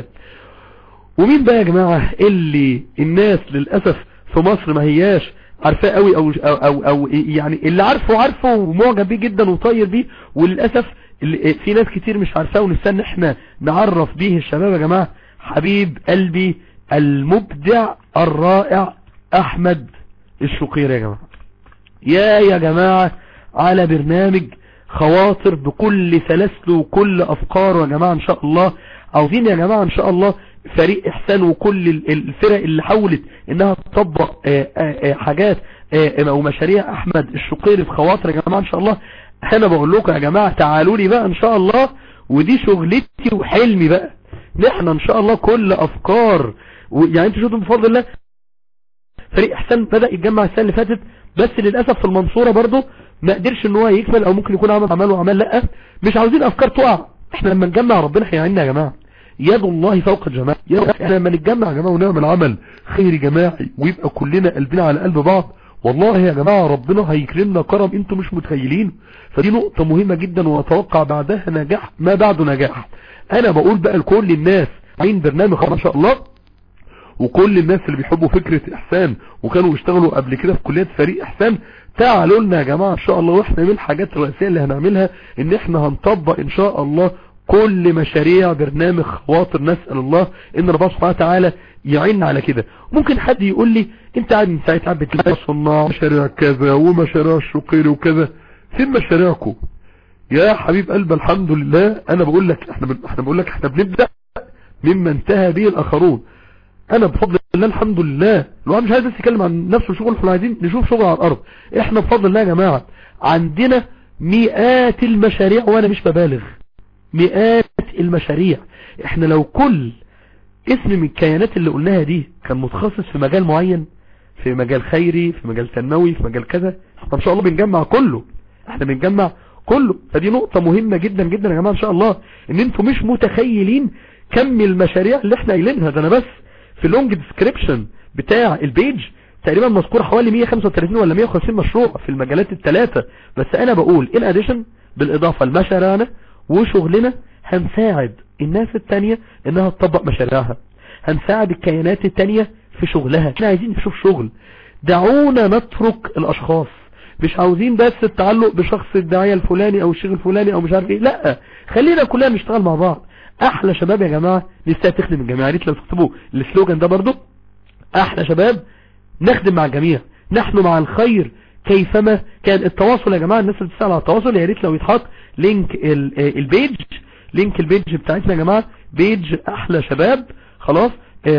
S1: ومين بقى يا جماعة اللي الناس للأسف في مصر ما هياش عارفاه قوي أو, أو, أو, أو يعني اللي عارفه عارفه ومعجب بيه جدا وطاير بيه وللأسف اللي في ناس كتير مش عارفاه ونستنى احنا نعرف بيه الشباب يا جماعة حبيب قلبي المبدع الرائع احمد الشقير يا جماعة يا يا جماعة على برنامج خواطر بكل سلاسله وكل افكاره يا جماعة ان شاء الله عاوزين يا جماعة ان شاء الله فريق احسان وكل الفرق اللي حاولت انها تطبق آآ آآ حاجات آآ ومشاريع احمد الشقيري في خواطر يا جماعة ان شاء الله انا بقول لكم يا جماعة تعالوا لي بقى ان شاء الله ودي شغلتي وحلمي بقى نحن ان شاء الله كل افكار يعني انتوا شفتوا بفضل الله فريق احسان بدأ يتجمع السنة اللي فاتت بس للأسف في المنصورة برضه ما قدرش ان هو يكمل او ممكن يكون عمل عمل وعمل لا مش عاوزين افكار تقع احنا لما نجمع ربنا هيعيننا يا جماعة يد الله فوق الجماعة احنا لما نتجمع يا جماعة ونعمل عمل خيري جماعي ويبقى كلنا قلبنا على قلب بعض والله يا جماعة ربنا هيكرمنا كرم انتوا مش متخيلين فدي نقطة مهمة جدا واتوقع بعدها نجاح ما بعده نجاح انا بقول بقى لكل الناس عين برنامج ان شاء الله وكل الناس اللي بيحبوا فكرة احسان وكانوا بيشتغلوا قبل كده في كلية فريق احسان تعالوا لنا يا جماعة ان شاء الله واحنا من الحاجات الرئيسية اللي هنعملها ان احنا هنطبق ان شاء الله كل مشاريع برنامج خواطر نسأل الله ان ربنا سبحانه وتعالى يعين على كده ممكن حد يقول لي انت قاعد من ساعة عبد صناع مشاريع كذا ومشاريع الشقيري وكذا فين مشاريعكم يا حبيب قلب الحمد لله انا بقول لك احنا بن... احنا بقول لك احنا بنبدأ مما انتهى به الاخرون انا بفضل الله الحمد لله الواحد مش عايز بس يتكلم عن نفسه شغل احنا عايزين نشوف شغل على الارض احنا بفضل الله يا جماعة عندنا مئات المشاريع وانا مش ببالغ مئات المشاريع احنا لو كل اسم من الكيانات اللي قلناها دي كان متخصص في مجال معين في مجال خيري في مجال تنموي في مجال كذا احنا ان شاء الله بنجمع كله احنا بنجمع كله فدي نقطة مهمة جدا جدا يا جماعة ان شاء الله ان انتوا مش متخيلين كم المشاريع اللي احنا قايلينها ده انا بس في اللونج ديسكريبشن بتاع البيج تقريبا مذكور حوالي 135 ولا 150 مشروع في المجالات الثلاثة بس انا بقول ان اديشن بالاضافة لمشاريعنا وشغلنا هنساعد الناس التانية انها تطبق مشاريعها هنساعد الكيانات التانية في شغلها احنا عايزين نشوف شغل دعونا نترك الاشخاص مش عاوزين بس التعلق بشخص الداعية الفلاني او الشيخ الفلاني او مش عارف ايه لا خلينا كلنا نشتغل مع بعض احلى شباب يا جماعة لسه تخدم الجميع ريت لو تكتبوا السلوجان ده برضو احلى شباب نخدم مع الجميع نحن مع الخير كيفما كان التواصل يا جماعة الناس اللي بتسأل على التواصل يا ريت لو يتحط لينك البيج لينك البيج بتاعتنا يا جماعة بيج احلى شباب خلاص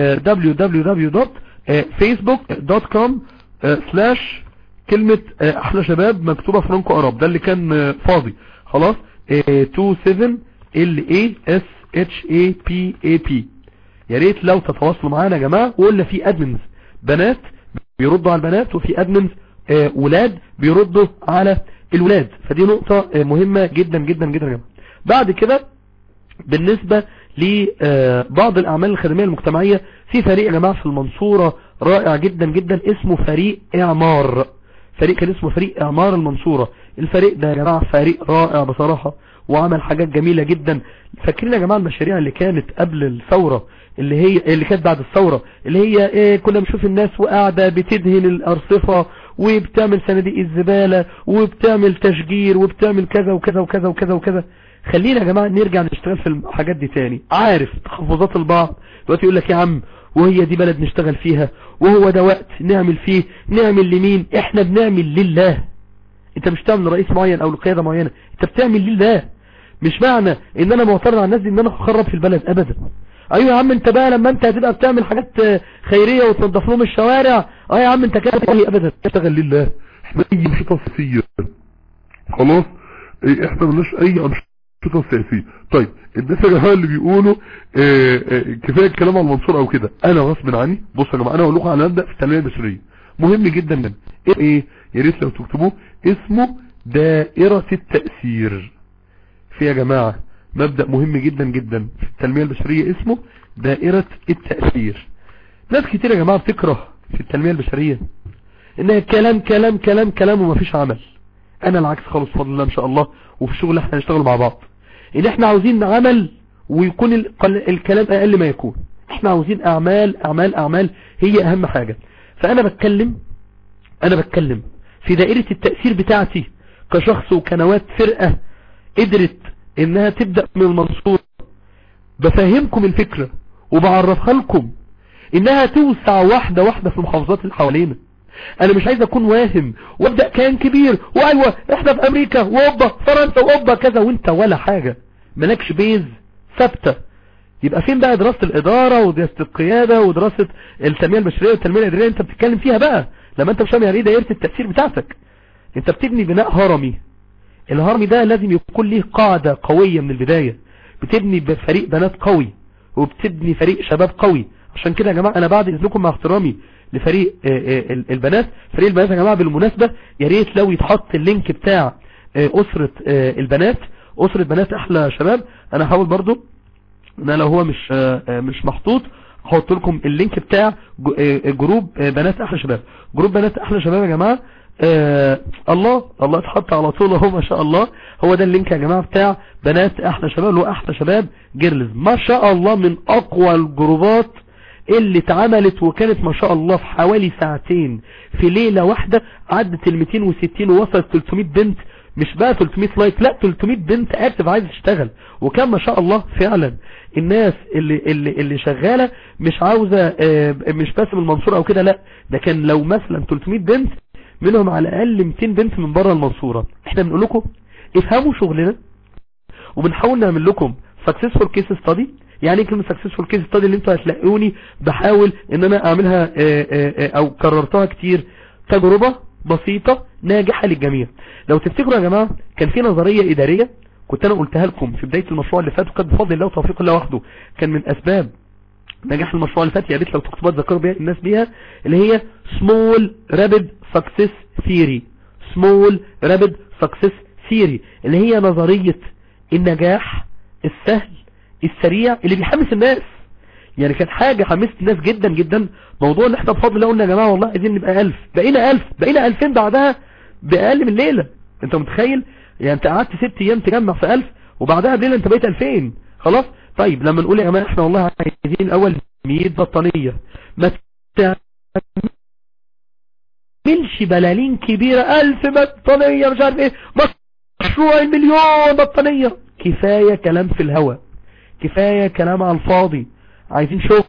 S1: www.facebook.com سلاش كلمة احلى شباب مكتوبة فرانكو اراب ده اللي كان فاضي خلاص 27 ال A S H A P A P يا ريت لو تتواصلوا معانا يا جماعة وقلنا في ادمنز بنات بيردوا على البنات وفي ادمنز ولاد بيردوا على الولاد فدي نقطة مهمة جدا جدا جدا يا جماعة بعد كده بالنسبة لبعض الاعمال الخدمية المجتمعية في فريق يا جماعة في المنصورة رائع جدا جدا اسمه فريق اعمار فريق كان اسمه فريق اعمار المنصورة الفريق ده يا جماعة فريق رائع بصراحة وعمل حاجات جميلة جدا فاكرين يا جماعة المشاريع اللي كانت قبل الثورة اللي هي اللي كانت بعد الثورة اللي هي ايه كنا بنشوف الناس وقاعدة بتدهن الارصفة وبتعمل صناديق الزبالة وبتعمل تشجير وبتعمل كذا وكذا وكذا وكذا وكذا خلينا يا جماعة نرجع نشتغل في الحاجات دي تاني عارف تحفظات البعض دلوقتي يقول لك يا عم وهي دي بلد نشتغل فيها وهو ده وقت نعمل فيه نعمل لمين احنا بنعمل لله انت مش تعمل رئيس معين او لقيادة معينة انت بتعمل لله مش معنى ان انا معترض على الناس دي ان انا هخرب في البلد ابدا ايوه يا عم انت بقى لما انت هتبقى بتعمل حاجات خيرية وتنظف لهم الشوارع اه يا عم انت كده ابدا
S2: اشتغل لله احنا اي انشطه سياسيه خلاص ايه احنا ملناش اي انشطه سياسيه طيب الناس يا جماعه اللي بيقولوا اه اه كفايه الكلام على المنصور او كده انا غصب عني بصوا يا جماعه انا اقول لكم على مبدا في التنميه البشريه مهم جدا جدا ايه يا ريت لو تكتبوه اسمه دائره التاثير في يا جماعه مبدأ مهم جدا جدا في التنمية البشرية اسمه دائرة التأثير
S1: ناس كتير يا جماعة بتكره في التنمية البشرية انها كلام كلام كلام كلام ومفيش عمل انا العكس خالص بفضل الله ان شاء الله وفي الشغل احنا هنشتغل مع بعض ان احنا عاوزين عمل ويكون ال- الكلام اقل ما يكون احنا عاوزين اعمال اعمال اعمال هي اهم حاجة فانا بتكلم انا بتكلم في دائرة التأثير بتاعتي كشخص وكنوات فرقة قدرت انها تبدأ من المنصور بفهمكم الفكرة وبعرفها لكم انها توسع واحدة واحدة في المحافظات اللي حوالينا انا مش عايز اكون واهم وابدأ كيان كبير وايوه احنا في امريكا واوبا فرنسا واوبا كذا وانت ولا حاجة مالكش بيز ثابتة يبقى فين بقى دراسة الادارة ودراسة القيادة ودراسة التنمية البشرية والتنمية الادارية انت بتتكلم فيها بقى لما انت مش فاهم يعني ايه دائرة التأثير بتاعتك انت بتبني بناء هرمي الهرمي ده لازم يكون ليه قاعدة قوية من البداية بتبني بفريق بنات قوي وبتبني فريق شباب قوي عشان كده يا جماعة انا بعد اذنكم مع احترامي لفريق آه، آه، ال- البنات فريق البنات يا جماعة بالمناسبة يا ريت لو يتحط اللينك بتاع آه، اسرة آه، البنات اسرة بنات احلى شباب انا هحاول برضو ان لو هو مش آه، آه، مش محطوط هحط لكم اللينك بتاع جو- آه، جروب آه، بنات احلى شباب جروب بنات احلى شباب يا جماعة آه الله الله اتحط على طول اهو ما شاء الله هو ده اللينك يا جماعة بتاع بنات احلى شباب اللي هو احلى شباب جيرلز ما شاء الله من اقوى الجروبات اللي اتعملت وكانت ما شاء الله في حوالي ساعتين في ليلة واحدة عدت ال 260 ووصلت 300 بنت مش بقى 300 لايك لا 300 بنت اكتف عايزه تشتغل وكان ما شاء الله فعلا الناس اللي اللي اللي شغاله مش عاوزه آه، مش بس من المنصوره او كده لا ده كان لو مثلا 300 بنت منهم على الاقل 200 بنت من بره المنصوره احنا بنقول لكم افهموا شغلنا وبنحاول نعمل لكم successful case study يعني ايه كلمه successful case study اللي انتوا هتلاقوني بحاول ان انا اعملها آه، آه، آه، او كررتها كتير تجربة بسيطة ناجحة للجميع لو تفتكروا يا جماعة كان في نظرية ادارية كنت انا قلتها لكم في بداية المشروع اللي فات وكانت بفضل الله وتوفيق الله وحده كان من اسباب نجاح المشروع اللي فات يا ريت لو تكتبوا تذكروا بيها الناس بيها اللي هي small rapid success theory small rapid success theory اللي هي نظرية النجاح السهل السريع اللي بيحمس الناس يعني كانت حاجة حمست الناس جدا جدا موضوع ان احنا بفضل الله قلنا يا جماعة والله عايزين نبقى الف بقينا الف بقينا الفين بعدها بأقل من ليلة انت متخيل يعني انت قعدت ست ايام تجمع في الف وبعدها بليلة انت بقيت الفين خلاص طيب لما نقول يا جماعة احنا والله عايزين الاول 100 بطانية ما تعملش بلالين كبيرة الف بطانية مش عارف ايه مشروع المليون بطانية كفاية كلام في الهواء كفاية كلام على الفاضي عايزين شغل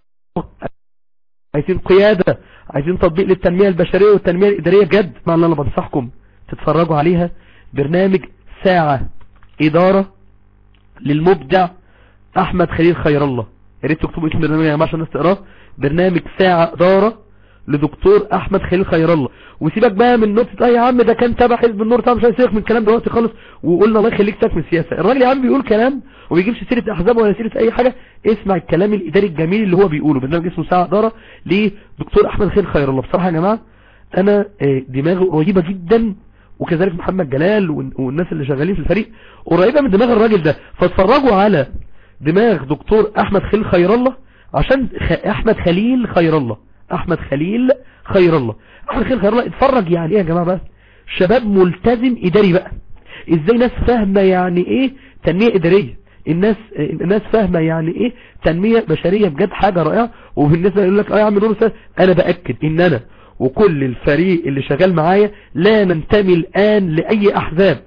S1: عايزين قيادة عايزين تطبيق للتنمية البشرية والتنمية الإدارية جد مع اللي أنا بنصحكم تتفرجوا عليها برنامج ساعة إدارة للمبدع أحمد خليل خير الله يا ريت تكتبوا اسم البرنامج يا جماعة عشان الناس تقراه برنامج ساعة إدارة لدكتور احمد خليل خير الله وسيبك بقى من نقطة اه يا عم ده كان تبع حزب النور طبعا مش عايز يسيبك من الكلام دلوقتي خالص وقلنا الله يخليك سيبك من السياسة الراجل يا عم بيقول كلام وما بيجيبش سيرة احزاب ولا سيرة اي حاجة اسمع الكلام الاداري الجميل اللي هو بيقوله برنامج اسمه ساعة ادارة لدكتور احمد خليل خير الله بصراحة يا جماعة انا آه، دماغي قريبة جدا وكذلك محمد جلال والن- والناس اللي شغالين في الفريق قريبة من دماغ الراجل ده فاتفرجوا على دماغ دكتور احمد خليل خير الله عشان خ... احمد خليل خير الله احمد خليل خير الله احمد خليل خير الله اتفرج يعني ايه يا جماعة بقى شباب ملتزم اداري بقى ازاي ناس فاهمة يعني ايه تنمية ادارية الناس الناس فاهمة يعني ايه تنمية بشرية بجد حاجة رائعة وبالنسبة يقول لك اه يا عم نور أستاذ، انا باكد ان انا وكل الفريق اللي شغال معايا لا ننتمي الان لاي احزاب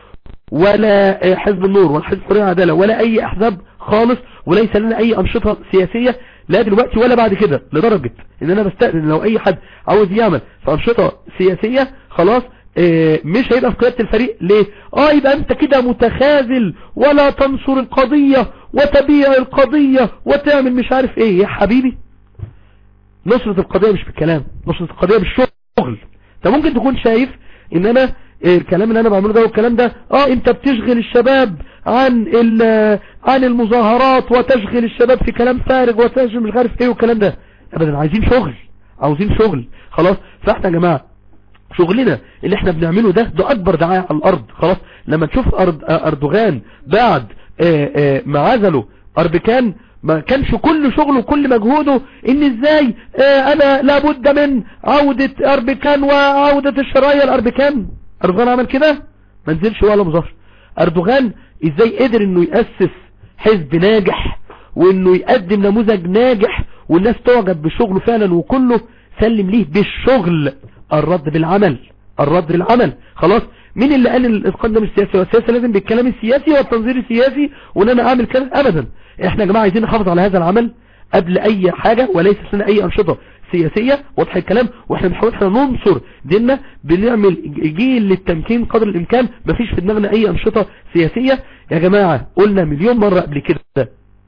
S1: ولا حزب النور ولا حزب الحرية والعدالة ولا اي احزاب خالص وليس لنا اي انشطة سياسية لا دلوقتي ولا بعد كده لدرجة ان انا بستأذن لو اي حد عاوز يعمل في انشطة سياسية خلاص آه، مش هيبقى في قيادة الفريق ليه اه يبقى انت كده متخاذل ولا تنصر القضية وتبيع القضية وتعمل مش عارف ايه يا حبيبي نصرة القضية مش بالكلام نصرة القضية بالشغل انت ممكن تكون شايف ان انا آه، الكلام اللي انا بعمله ده والكلام ده اه انت بتشغل الشباب عن ال- عن المظاهرات وتشغل الشباب في كلام فارغ وتشغل مش عارف ايه والكلام ده ابدا عايزين شغل عاوزين شغل خلاص فاحنا يا جماعه شغلنا اللي احنا بنعمله ده ده اكبر دعاية على الارض خلاص لما تشوف أرد أردوغان بعد آه، آه، ما عزلوا اربكان ما كانش كل شغله وكل مجهوده ان ازاي اه انا لابد من عودة اربكان وعودة الشرايع الاربكان اردوغان عمل كده ما نزلش ولا مظهر اردوغان ازاي قدر انه يأسس حزب ناجح وانه يقدم نموذج ناجح والناس تعجب بشغله فعلا وكله سلم ليه بالشغل الرد بالعمل الرد بالعمل خلاص مين اللي قال ان الاتقان ده مش سياسي والسياسه لازم بالكلام السياسي والتنظير السياسي وان انا اعمل كده ابدا احنا يا جماعه عايزين نحافظ على هذا العمل قبل اي حاجة وليس لنا اي انشطة سياسية واضح الكلام واحنا بنحاول احنا ننصر ديننا بنعمل جيل للتمكين قدر الامكان مفيش في دماغنا اي انشطة سياسية يا جماعة قلنا مليون مرة قبل كده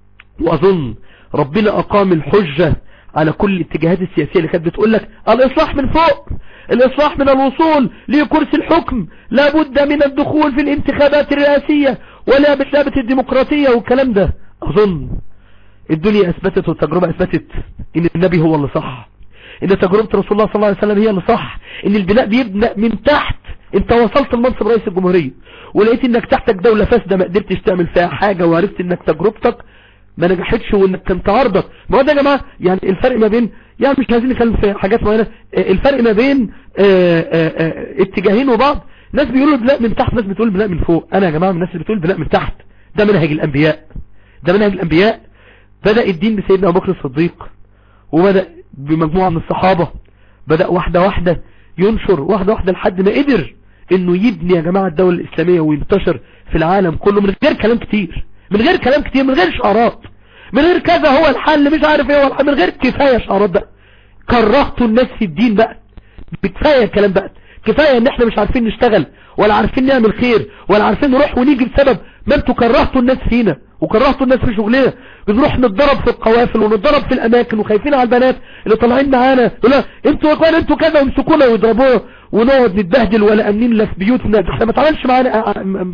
S1: واظن ربنا اقام الحجة على كل الاتجاهات السياسية اللي كانت بتقول لك الاصلاح من فوق الاصلاح من الوصول لكرسي الحكم لابد من الدخول في الانتخابات الرئاسية ولا بتلابة الديمقراطية والكلام ده اظن الدنيا اثبتت والتجربة اثبتت ان النبي هو اللي صح ان تجربة رسول الله صلى الله عليه وسلم هي اللي صح ان البناء بيبنى من تحت انت وصلت لمنصب رئيس الجمهورية ولقيت انك تحتك دولة فاسدة ما قدرتش تعمل فيها حاجة وعرفت انك تجربتك ما نجحتش وانك كان تعارضك ما هو ده يا جماعة يعني الفرق ما بين يعني مش عايزين نتكلم في حاجات معينة الفرق ما بين آآ آآ اتجاهين وبعض ناس بيقولوا بناء من تحت ناس بتقول بناء من فوق انا يا جماعة من الناس اللي بتقول بناء من تحت ده منهج الانبياء ده منهج الانبياء بدأ الدين بسيدنا ابو بكر الصديق وبدأ بمجموعة من الصحابة بدأ واحدة واحدة ينشر واحدة واحدة لحد ما قدر انه يبني يا جماعة الدولة الاسلامية وينتشر في العالم كله من غير كلام كتير من غير كلام كتير من غير شعارات من غير كذا هو الحل مش عارف ايه هو الحل من غير كفاية شعارات بقى كرهتوا الناس في الدين بقى بكفاية الكلام بقى كفاية ان احنا مش عارفين نشتغل ولا عارفين نعمل خير ولا عارفين نروح ونيجي بسبب ما انتوا كرهتوا الناس فينا وكرهتوا الناس في شغلنا بنروح نتضرب في القوافل ونتضرب في الاماكن وخايفين على البنات اللي طالعين معانا لا انتوا يا اخوان انتوا كذا ويمسكونا ويضربونا ونقعد نتبهدل ولا امنين لا في بيوتنا احنا ما اتعملش معانا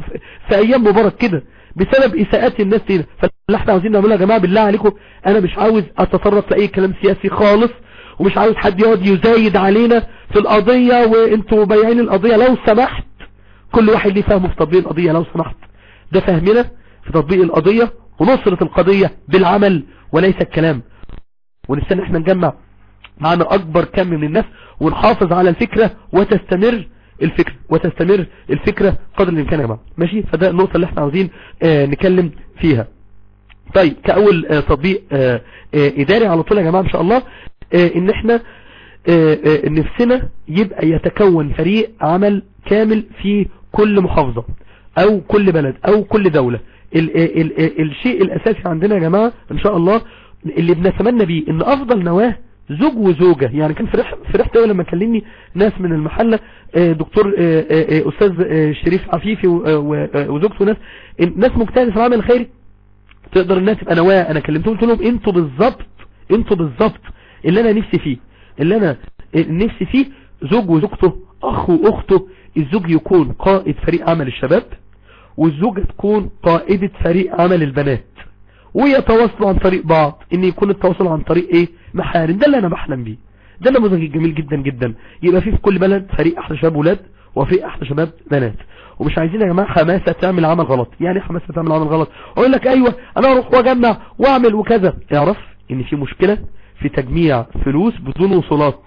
S1: في ايام مبارك كده بسبب اساءات الناس لينا فاللي احنا عاوزين نعمله يا جماعه بالله عليكم انا مش عاوز اتطرق لاي كلام سياسي خالص ومش عاوز حد يقعد يزايد علينا في القضية وانتوا بايعين القضية لو سمحت كل واحد ليه فهمه في تطبيق القضية لو سمحت ده فهمنا في تطبيق القضية ونصرة القضية بالعمل وليس الكلام ونستنى احنا نجمع معنا اكبر كم من الناس ونحافظ على الفكرة وتستمر الفكرة وتستمر الفكرة قدر الامكان يا جماعه ماشي فده النقطة اللي احنا عاوزين اه نتكلم فيها طيب كأول اه تطبيق اه اه اداري على طول يا جماعة ان شاء الله اه ان احنا اه اه نفسنا يبقى يتكون فريق عمل كامل في كل محافظة او كل بلد او كل دولة ال ال ال ال الشيء الاساسي عندنا يا جماعة ان شاء الله اللي بنتمنى بيه ان افضل نواه زوج وزوجة يعني كان فرح فرحت قوي لما كلمني ناس من المحلة دكتور استاذ شريف عفيفي وزوجته ناس ناس مجتهدة في العمل الخيري تقدر انها تبقى نواة انا كلمتهم قلت لهم انتوا بالظبط انتوا بالظبط اللي انا نفسي فيه اللي انا نفسي فيه زوج وزوجته اخ واخته الزوج يكون قائد فريق عمل الشباب والزوجة تكون قائدة فريق عمل البنات ويتواصلوا عن طريق بعض ان يكون التواصل عن طريق ايه محارم ده اللي انا بحلم بيه ده النموذج الجميل جدا جدا يبقى في في كل بلد فريق احلى شباب ولاد وفي احلى شباب بنات ومش عايزين يا جماعه حماسه تعمل عمل غلط يعني حماسه تعمل عمل غلط اقول لك ايوه انا اروح واجمع واعمل وكذا اعرف ان في مشكله في تجميع فلوس بدون وصولات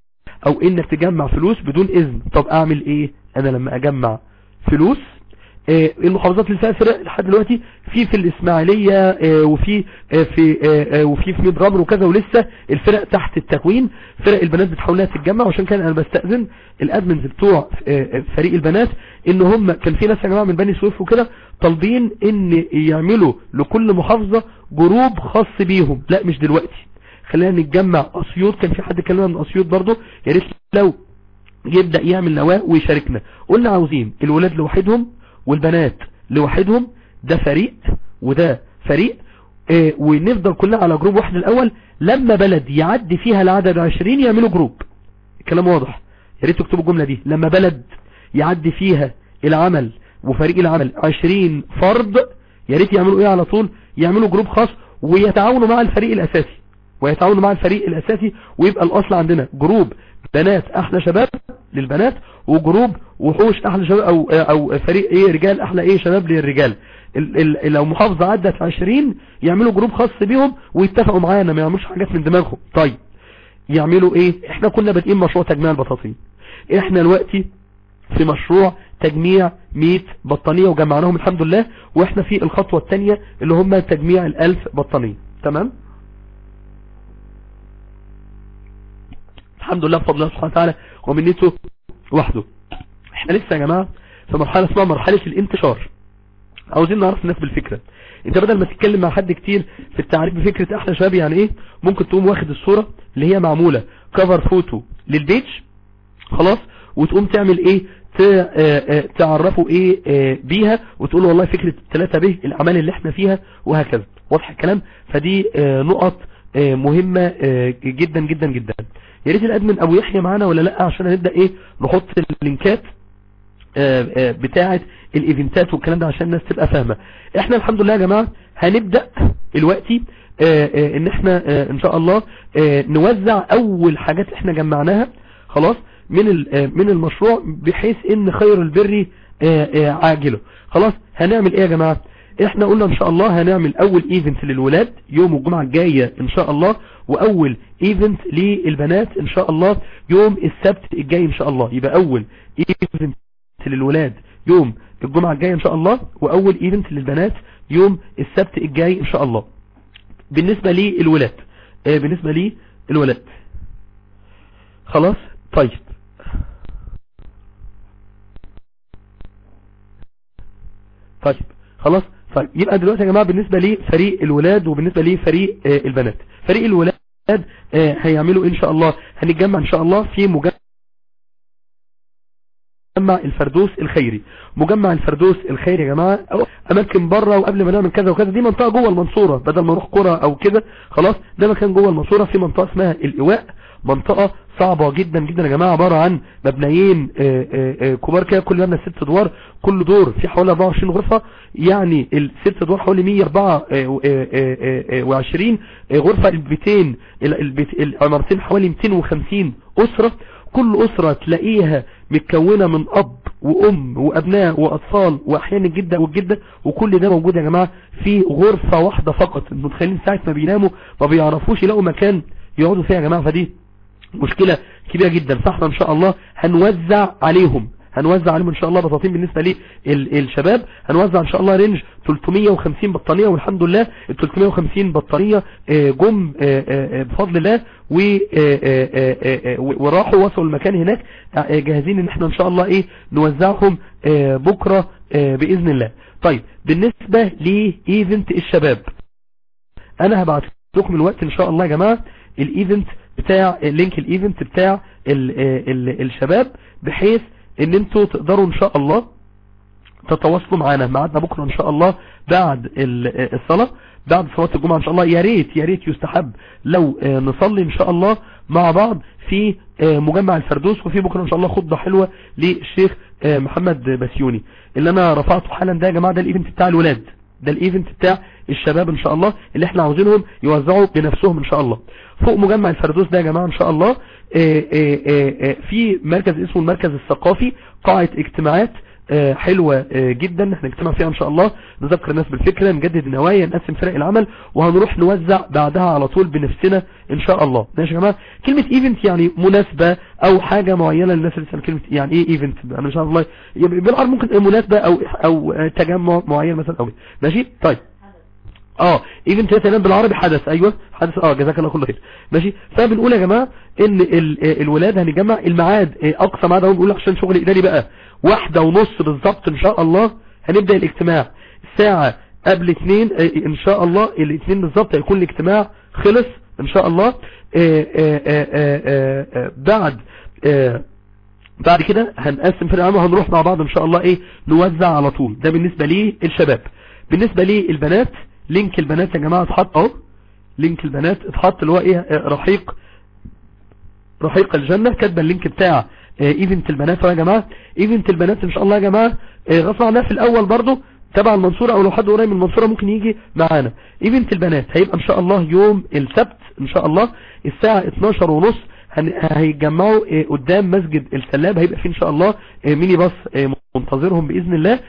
S1: او انك تجمع فلوس بدون اذن طب اعمل ايه انا لما اجمع فلوس آه المحافظات اللي فيها فرق لحد دلوقتي في في الاسماعيليه آه وفي آه في وفي في ميد غمر وكذا ولسه الفرق تحت التكوين فرق البنات بتحاول انها تتجمع وعشان كده انا بستاذن الادمنز بتوع فريق البنات ان هم كان في ناس يا جماعه من بني سويف وكده طالبين ان يعملوا لكل محافظه جروب خاص بيهم لا مش دلوقتي خلينا نتجمع اسيوط كان في حد كلمنا من اسيوط برضه يا ريت لو يبدا يعمل نواه ويشاركنا قلنا عاوزين الولاد لوحدهم والبنات لوحدهم ده فريق وده فريق اه ونفضل كلنا على جروب واحد الاول لما بلد يعدي فيها العدد 20 يعملوا جروب الكلام واضح يا ريت تكتبوا الجملة دي لما بلد يعدي فيها العمل وفريق العمل 20 فرد يا ريت يعملوا ايه على طول يعملوا جروب خاص ويتعاونوا مع الفريق الاساسي ويتعاونوا مع الفريق الاساسي ويبقى الاصل عندنا جروب بنات احلى شباب للبنات وجروب وحوش احلى شباب او او فريق ايه رجال احلى ايه شباب للرجال ال ال لو محافظة عدت 20 يعملوا جروب خاص بيهم ويتفقوا معانا ما يعملوش حاجات من دماغهم طيب يعملوا ايه احنا كنا بادئين مشروع تجميع البطاطين احنا دلوقتي في مشروع تجميع 100 بطانية وجمعناهم الحمد لله واحنا في الخطوة الثانية اللي هم تجميع الالف بطانية تمام الحمد لله بفضل الله سبحانه وتعالى ومنته وحده احنا لسه يا جماعة في مرحلة اسمها مرحلة الانتشار عاوزين نعرف الناس بالفكرة انت بدل ما تتكلم مع حد كتير في التعريف بفكرة احلى شباب يعني ايه ممكن تقوم واخد الصورة اللي هي معمولة كفر فوتو للبيج خلاص وتقوم تعمل ايه تعرفوا ايه بيها وتقول والله فكرة الثلاثة به الاعمال اللي احنا فيها وهكذا واضح الكلام فدي نقط مهمة جدا جدا جدا يا ريت الادمن ابو يحيى معانا ولا لا عشان نبدأ ايه نحط اللينكات بتاعة الايفنتات والكلام ده عشان الناس تبقى فاهمة احنا الحمد لله يا جماعة هنبدأ الوقتي ان احنا ان شاء الله نوزع اول حاجات احنا جمعناها خلاص من من المشروع بحيث ان خير البر عاجله خلاص هنعمل ايه يا جماعة احنا قلنا ان شاء الله هنعمل اول ايفنت للولاد يوم الجمعة الجاية ان شاء الله واول ايفنت للبنات ان شاء الله يوم السبت الجاي ان شاء الله يبقى اول ايفنت للولاد يوم الجمعة الجاية ان شاء الله واول ايفنت للبنات يوم السبت الجاي ان شاء الله بالنسبة للولاد بالنسبة للولاد خلاص طيب طيب خلاص طيب يبقى دلوقتي يا جماعة بالنسبة لفريق الولاد وبالنسبة لفريق البنات فريق الولاد هيعملوا ان شاء الله هنتجمع ان شاء الله في مجمع مجمع الفردوس الخيري مجمع الفردوس الخيري يا جماعة اماكن بره وقبل ما نعمل كذا وكذا دي منطقة جوه المنصورة بدل ما نروح قرى او كده خلاص ده مكان جوه المنصورة في منطقة اسمها الايواء منطقة صعبة جدا جدا يا جماعة عبارة عن مبنيين كبار كده كل مبنى ست ادوار كل دور في حوالي 24 غرفة يعني الست ادوار حوالي 124 غرفة البيتين العمارتين حوالي 250 اسرة كل اسرة تلاقيها متكونة من اب وام وابناء واطفال واحيانا الجدة والجدة وكل ده موجود يا جماعة في غرفة واحدة فقط المتخيلين ساعة ما بيناموا ما بيعرفوش يلاقوا مكان يقعدوا فيها يا جماعة فدي مشكلة كبيرة جدا فاحنا ان شاء الله هنوزع عليهم هنوزع عليهم ان شاء الله بطاطين بالنسبة للشباب هنوزع ان شاء الله رينج 350 بطانية والحمد لله ال 350 بطانية جم بفضل الله وراحوا وصلوا المكان هناك جاهزين ان احنا ان شاء الله ايه نوزعهم بكرة باذن الله طيب بالنسبة لايفنت الشباب انا هبعت لكم الوقت ان شاء الله يا جماعة الايفنت بتاع لينك الايفنت بتاع ال ال الشباب بحيث ان انتوا تقدروا ان شاء الله تتواصلوا معانا معادنا بكرة ان شاء الله بعد الصلاة بعد صلاة الجمعة ان شاء الله يا ريت يا ريت يستحب لو نصلي ان شاء الله مع بعض في مجمع الفردوس وفي بكرة ان شاء الله خطبة حلوة للشيخ محمد بسيوني اللي انا رفعته حالا ده يا جماعة ده الايفنت بتاع الولاد ده الايفنت بتاع الشباب ان شاء الله اللي احنا عاوزينهم يوزعوا بنفسهم ان شاء الله فوق مجمع الفردوس ده يا جماعة ان شاء الله آآ آآ في مركز اسمه المركز الثقافي قاعة اجتماعات حلوة جدا احنا نجتمع فيها ان شاء الله نذكر الناس بالفكرة نجدد النوايا نقسم فرق العمل وهنروح نوزع بعدها على طول بنفسنا ان شاء الله ماشي يا جماعة كلمة ايفنت يعني مناسبة او حاجة معينة للناس اللي سأل كلمة يعني ايه ايفنت انا مش عارف والله بالعرض ممكن مناسبة او او تجمع معين مثلا او ماشي طيب اه ايفنت تمام بالعربي حدث ايوه حدث اه جزاك الله كل خير ماشي فبنقول يا جماعه ان ال الولاد هنجمع الميعاد اقصى ميعاد اهو بنقول عشان شغل اداري بقى واحدة ونص بالظبط ان شاء الله هنبدا الاجتماع ساعه قبل اتنين ان شاء الله الاثنين بالظبط هيكون الاجتماع خلص ان شاء الله آآ آآ آآ بعد بعد كده هنقسم فرق عامة وهنروح مع بعض ان شاء الله ايه نوزع على طول ده بالنسبة للشباب بالنسبة للبنات لينك البنات يا جماعة اتحط اهو لينك البنات اتحط اللي هو ايه رحيق رحيق الجنة كاتبه اللينك بتاع ايفنت البنات يا جماعة ايفنت البنات ان شاء الله يا جماعة غصب عنها في الاول برضو تبع المنصورة او لو حد قريب من المنصورة ممكن يجي معانا ايفنت البنات هيبقى ان شاء الله يوم السبت ان شاء الله الساعة 12 ونص هن- هيتجمعوا آه، قدام مسجد السلاب هيبقى فيه ان شاء الله آه، ميني باص آه، منتظرهم باذن الله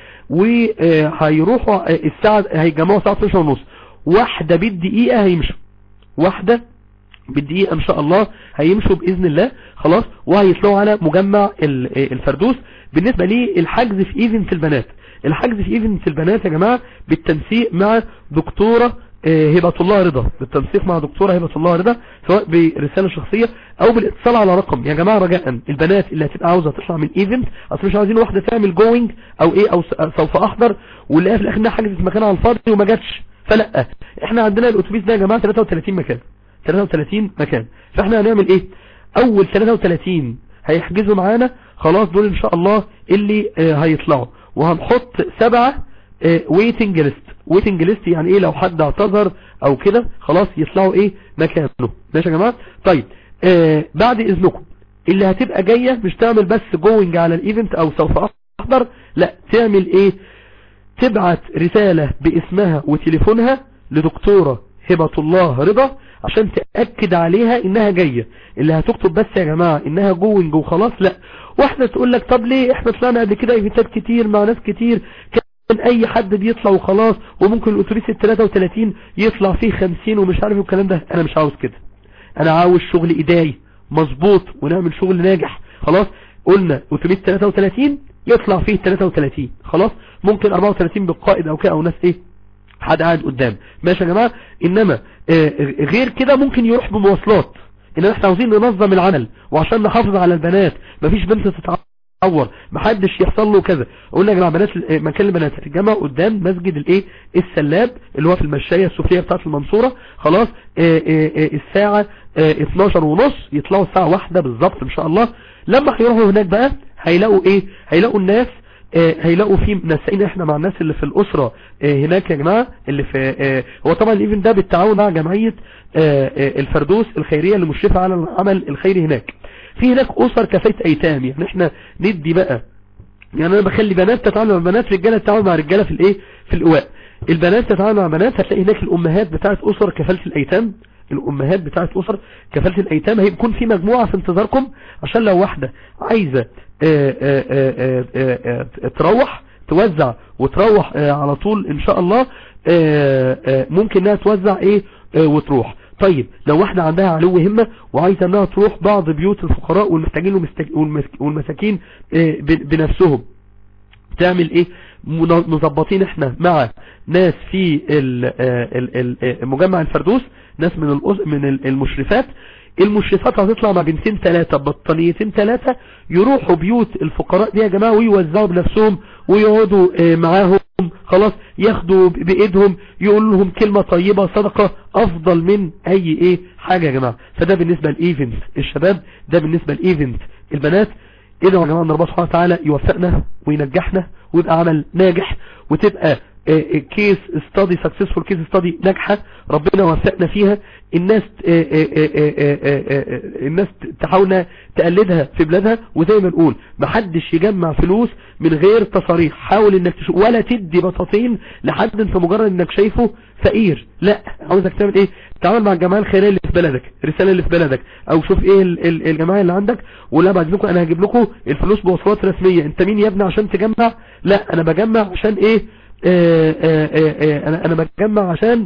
S1: وهيروحوا الساعة هيتجمعوا الساعة 12 ونص واحدة بالدقيقة هيمشوا واحدة بالدقيقة ان شاء الله هيمشوا باذن الله خلاص وهيطلعوا على مجمع ال- آه، الفردوس بالنسبة لي الحجز في ايفنت البنات الحجز في ايفنت البنات يا جماعة بالتنسيق مع دكتورة آه، هبة الله رضا بالتنسيق مع دكتورة هبة الله رضا سواء برسالة شخصية او بالاتصال على رقم يا جماعة رجاء البنات اللي هتبقى عاوزة تطلع من ايفنت اصل مش عاوزين واحدة تعمل جوينج او ايه او س- سوف احضر واللي في الاخر انها حجزت مكان على الفاضي وما جاتش فلا احنا عندنا الاتوبيس ده يا جماعة 33 مكان 33 مكان فاحنا هنعمل ايه اول 33 هيحجزوا معانا خلاص دول ان شاء الله اللي آه، هيطلعوا وهنحط سبعة ويتنج ليست ويتنج ليست يعني ايه لو حد اعتذر او كده خلاص يطلعوا ايه مكانه ماشي يا جماعة طيب آه بعد اذنكم اللي هتبقى جاية مش تعمل بس جوينج على الايفنت او سوف احضر لا تعمل ايه تبعت رسالة باسمها وتليفونها لدكتورة هبة الله رضا عشان تأكد عليها انها جاية اللي هتكتب بس يا جماعة انها جوينج وخلاص لا واحدة تقول لك طب ليه احنا طلعنا قبل كده ايفنتات كتير مع ناس كتير كان اي حد بيطلع وخلاص وممكن الاتوبيس ال 33 يطلع فيه 50 ومش عارف والكلام ده انا مش عاوز كده انا عاوز شغل اداري مظبوط ونعمل شغل ناجح خلاص قلنا اتوبيس 33 يطلع فيه 33 خلاص ممكن 34 بالقائد او كده او ناس ايه حد قاعد قدام ماشي يا جماعة انما آه، غير كده ممكن يروح بمواصلات انما احنا عاوزين ننظم العمل وعشان نحافظ على البنات مفيش بنت تتعور محدش يحصل له كذا قلنا يا جماعة بنات آه، مكان البنات هتتجمع قدام مسجد الايه السلاب اللي هو في المشاية السفلية بتاعت المنصورة خلاص آه، آه، آه، الساعة آه، 12 ونص يطلعوا الساعة واحدة بالظبط ان شاء الله لما هيروحوا هناك بقى هيلاقوا ايه هيلاقوا الناس آه، هيلاقوا في منسقين احنا مع الناس اللي في الاسرة آه، هناك يا جماعة اللي في آه، هو طبعا الايفنت ده بالتعاون مع جمعية آه، آه، الفردوس الخيرية اللي مشرفة على العمل الخيري هناك في هناك اسر كفاية ايتام يعني احنا ندي بقى يعني انا بخلي بنات تتعامل مع بنات رجاله تتعامل مع رجاله في الايه في الاواء البنات تتعامل مع بنات هتلاقي هناك الامهات بتاعت اسر كفاله الايتام الامهات بتاعت اسر كفاله الايتام هيكون في مجموعه في انتظاركم عشان لو واحده عايزه آه، آه، آه، آه، آه، تروح توزع وتروح آه، على طول ان شاء الله آه، آه، ممكن انها توزع ايه آه، وتروح طيب لو واحدة عندها علو همة وعايزة انها تروح بعض بيوت الفقراء والمحتاجين والمستك- والمسك- والمساكين آه، ب- بنفسهم تعمل ايه من- مظبطين احنا مع ناس في ال- آه، ال- ال- آه، مجمع الفردوس ناس من الأس- من ال- المشرفات المشرفات هتطلع مع بنتين ثلاثة بطانيتين ثلاثة يروحوا بيوت الفقراء دي يا جماعة ويوزعوا بنفسهم ويقعدوا آه، معاهم خلاص ياخدوا ب- بايدهم يقول لهم كلمة طيبة صدقة افضل من اي ايه حاجة يا جماعة فده بالنسبة للايفنت الشباب ده بالنسبة للايفنت البنات ادعوا يا جماعة ان ربنا سبحانه وتعالى يوفقنا وينجحنا ويبقى عمل ناجح وتبقى كيس ستادي سكسسفول كيس ستادي ناجحة ربنا وفقنا فيها الناس آه، آه، آه، آه، آه، آه، الناس تحاول تقلدها في بلادها وزي ما نقول محدش يجمع فلوس من غير تصاريح حاول انك تشوف ولا تدي بطاطين لحد انت مجرد انك شايفه فقير لا عاوزك تعمل ايه تعامل مع الجماعه الخيريه اللي في بلدك الرساله اللي في بلدك او شوف ايه ال- ال- الجماعه اللي عندك ولا بعد لكم انا هجيب لكم الفلوس بوصفات رسميه انت مين يا ابني عشان تجمع لا انا بجمع عشان ايه آه آه آه آه انا انا بجمع عشان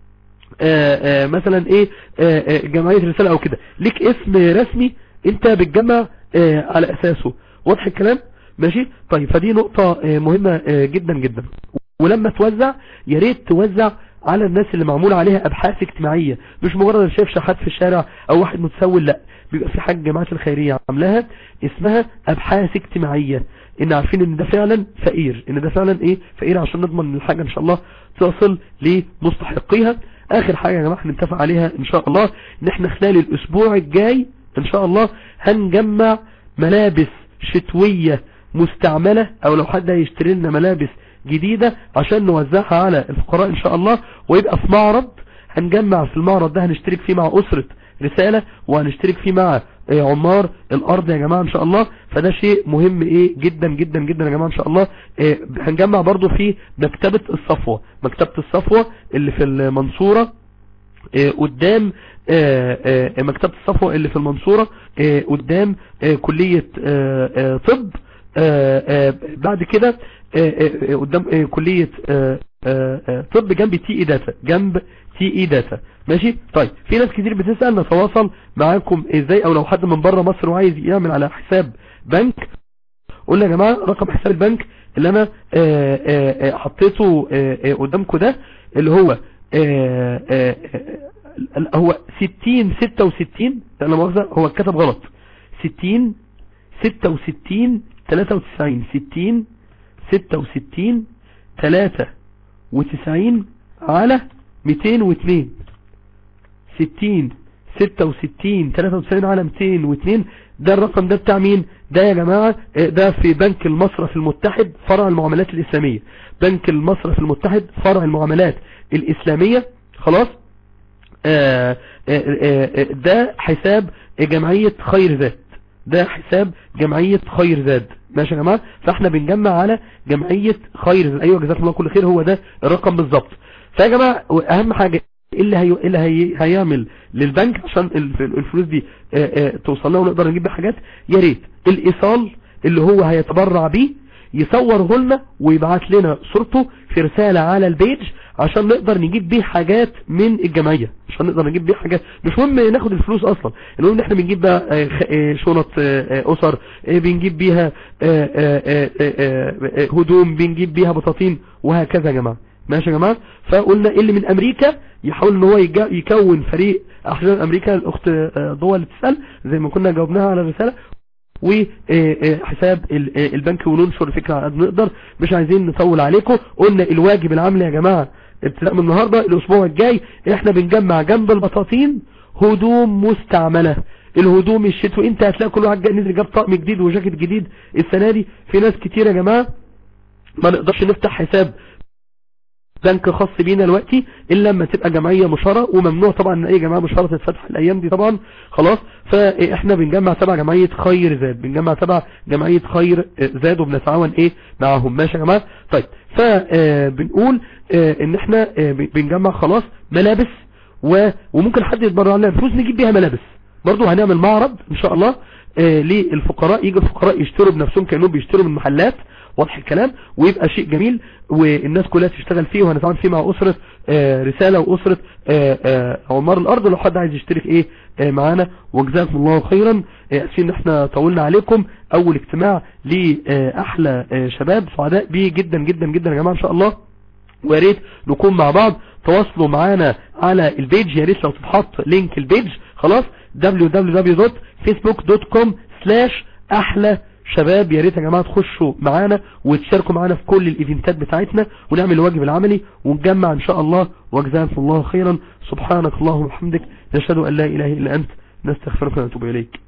S1: آه آه مثلا ايه آه آه جمعية رسالة او كده ليك اسم رسمي انت بتجمع آه على اساسه واضح الكلام ماشي طيب فدي نقطة آه مهمة آه جدا جدا ولما توزع يا ريت توزع على الناس اللي معمول عليها ابحاث اجتماعية مش مجرد شايف شحات في الشارع او واحد متسول لا بيبقى في حاجة جماعات الخيرية عاملاها اسمها ابحاث اجتماعية ان عارفين ان ده فعلا فقير ان ده فعلا ايه فقير عشان نضمن ان الحاجة ان شاء الله تصل لمستحقيها اخر حاجة يا جماعة هنتفق عليها ان شاء الله ان احنا خلال الاسبوع الجاي ان شاء الله هنجمع ملابس شتوية مستعملة او لو حد هيشتري لنا ملابس جديدة عشان نوزعها على الفقراء ان شاء الله ويبقى في معرض هنجمع في المعرض ده هنشترك فيه مع اسرة رسالة وهنشترك فيه مع آه، عمار الارض يا جماعة ان شاء الله فده شيء مهم ايه جدا جدا جدا يا جماعة ان شاء الله آه، هنجمع برضو في مكتبة الصفوة مكتبة الصفوة اللي في المنصورة آه، قدام آه، آه، مكتبة الصفوة اللي في المنصورة آه، قدام آه، كلية آه، آه، طب آه، آه، بعد كده آه، آه، آه، قدام آه، كلية آه، آه، آه، طب جنب تي اي داتا جنب تي اي داتا ماشي طيب في ناس كتير بتسأل نتواصل معاكم ازاي او لو حد من بره مصر وعايز يعمل على حساب بنك قلنا يا جماعة رقم حساب البنك اللي انا آه، آه، آه، حطيته آه، آه، قدامكم ده اللي هو آه، آه، آه، هو 60 66 لا لا مؤاخذة هو اتكتب غلط 60 66 93 60 66 93 على 202 60 66 93 على 202 ده الرقم ده بتاع مين ده يا جماعة آه، ده في بنك المصرف المتحد فرع المعاملات الإسلامية بنك المصرف المتحد فرع المعاملات الإسلامية خلاص آه، آه، آه، آه، ده حساب جمعية خير ذات ده حساب جمعية خير ذات ماشي يا جماعة فاحنا بنجمع على جمعية خير ذات ايوه جزاكم الله كل خير هو ده الرقم بالظبط فيا جماعة اهم حاجة إيه اللي هي... إيه اللي هي... هيعمل للبنك عشان الف- الفلوس دي آه، آه، توصل لنا ونقدر نجيب بيها حاجات يا ريت الايصال اللي هو هيتبرع بيه يصوره لنا ويبعت لنا صورته في رسالة على البيج عشان نقدر نجيب بيه حاجات من الجمعية عشان نقدر نجيب بيه حاجات مش مهم ناخد الفلوس اصلا المهم ان احنا بنجيب بقى آه، خ- آه، شنط آه، آه، اسر آه، بنجيب بيها آه، آه، آه، آه، آه، هدوم بنجيب بيها بطاطين وهكذا يا جماعة ماشي يا جماعة فقلنا اللي من امريكا يحاول ان هو يجا- يكون فريق احزاب امريكا الاخت آه، ضوى اللي بتسأل زي ما كنا جاوبناها على الرسالة وحساب البنك وننشر الفكرة على قد ما نقدر مش عايزين نطول عليكم قلنا الواجب العمل يا جماعة ابتداء من النهاردة الاسبوع الجاي احنا بنجمع جنب البطاطين هدوم مستعملة الهدوم الشتوي انت هتلاقي كل واحد جاي نزل جاب طقم جديد وجاكيت جديد السنة دي في ناس كتير يا جماعة ما نقدرش نفتح حساب بنك خاص بينا دلوقتي الا لما تبقى جمعيه مشاره وممنوع طبعا ان اي جمعيه مشاره تتفتح الايام دي طبعا خلاص فاحنا بنجمع تبع جمعيه خير زاد بنجمع تبع جمعيه خير زاد وبنتعاون ايه معاهم ماشي يا جماعه طيب فبنقول ان احنا آه، بنجمع خلاص ملابس و- وممكن حد يتبرع لنا فلوس نجيب بيها ملابس برضو هنعمل معرض ان شاء الله آه، للفقراء يجي الفقراء يشتروا بنفسهم كانهم بيشتروا من محلات واضح الكلام ويبقى شيء جميل والناس كلها تشتغل فيه وهنتعامل فيه مع أسرة آه، رسالة وأسرة آه، آه، عمار الأرض لو حد عايز يشترك ايه آه، معانا وجزاكم الله خيرا آه، اسفين ان احنا طولنا عليكم اول اجتماع لأحلى آه، شباب سعداء بيه جدا جدا جدا يا جماعة ان شاء الله ويا ريت نكون مع بعض تواصلوا معانا على البيج يا ريت لو تتحط لينك البيج خلاص www.facebook.com احلى شباب يا ريت يا جماعه تخشوا معانا وتشاركوا معانا في كل الايفنتات بتاعتنا ونعمل الواجب العملي ونجمع ان شاء الله وجزاكم الله خيرا سبحانك اللهم وبحمدك نشهد ان لا اله الا انت نستغفرك ونتوب اليك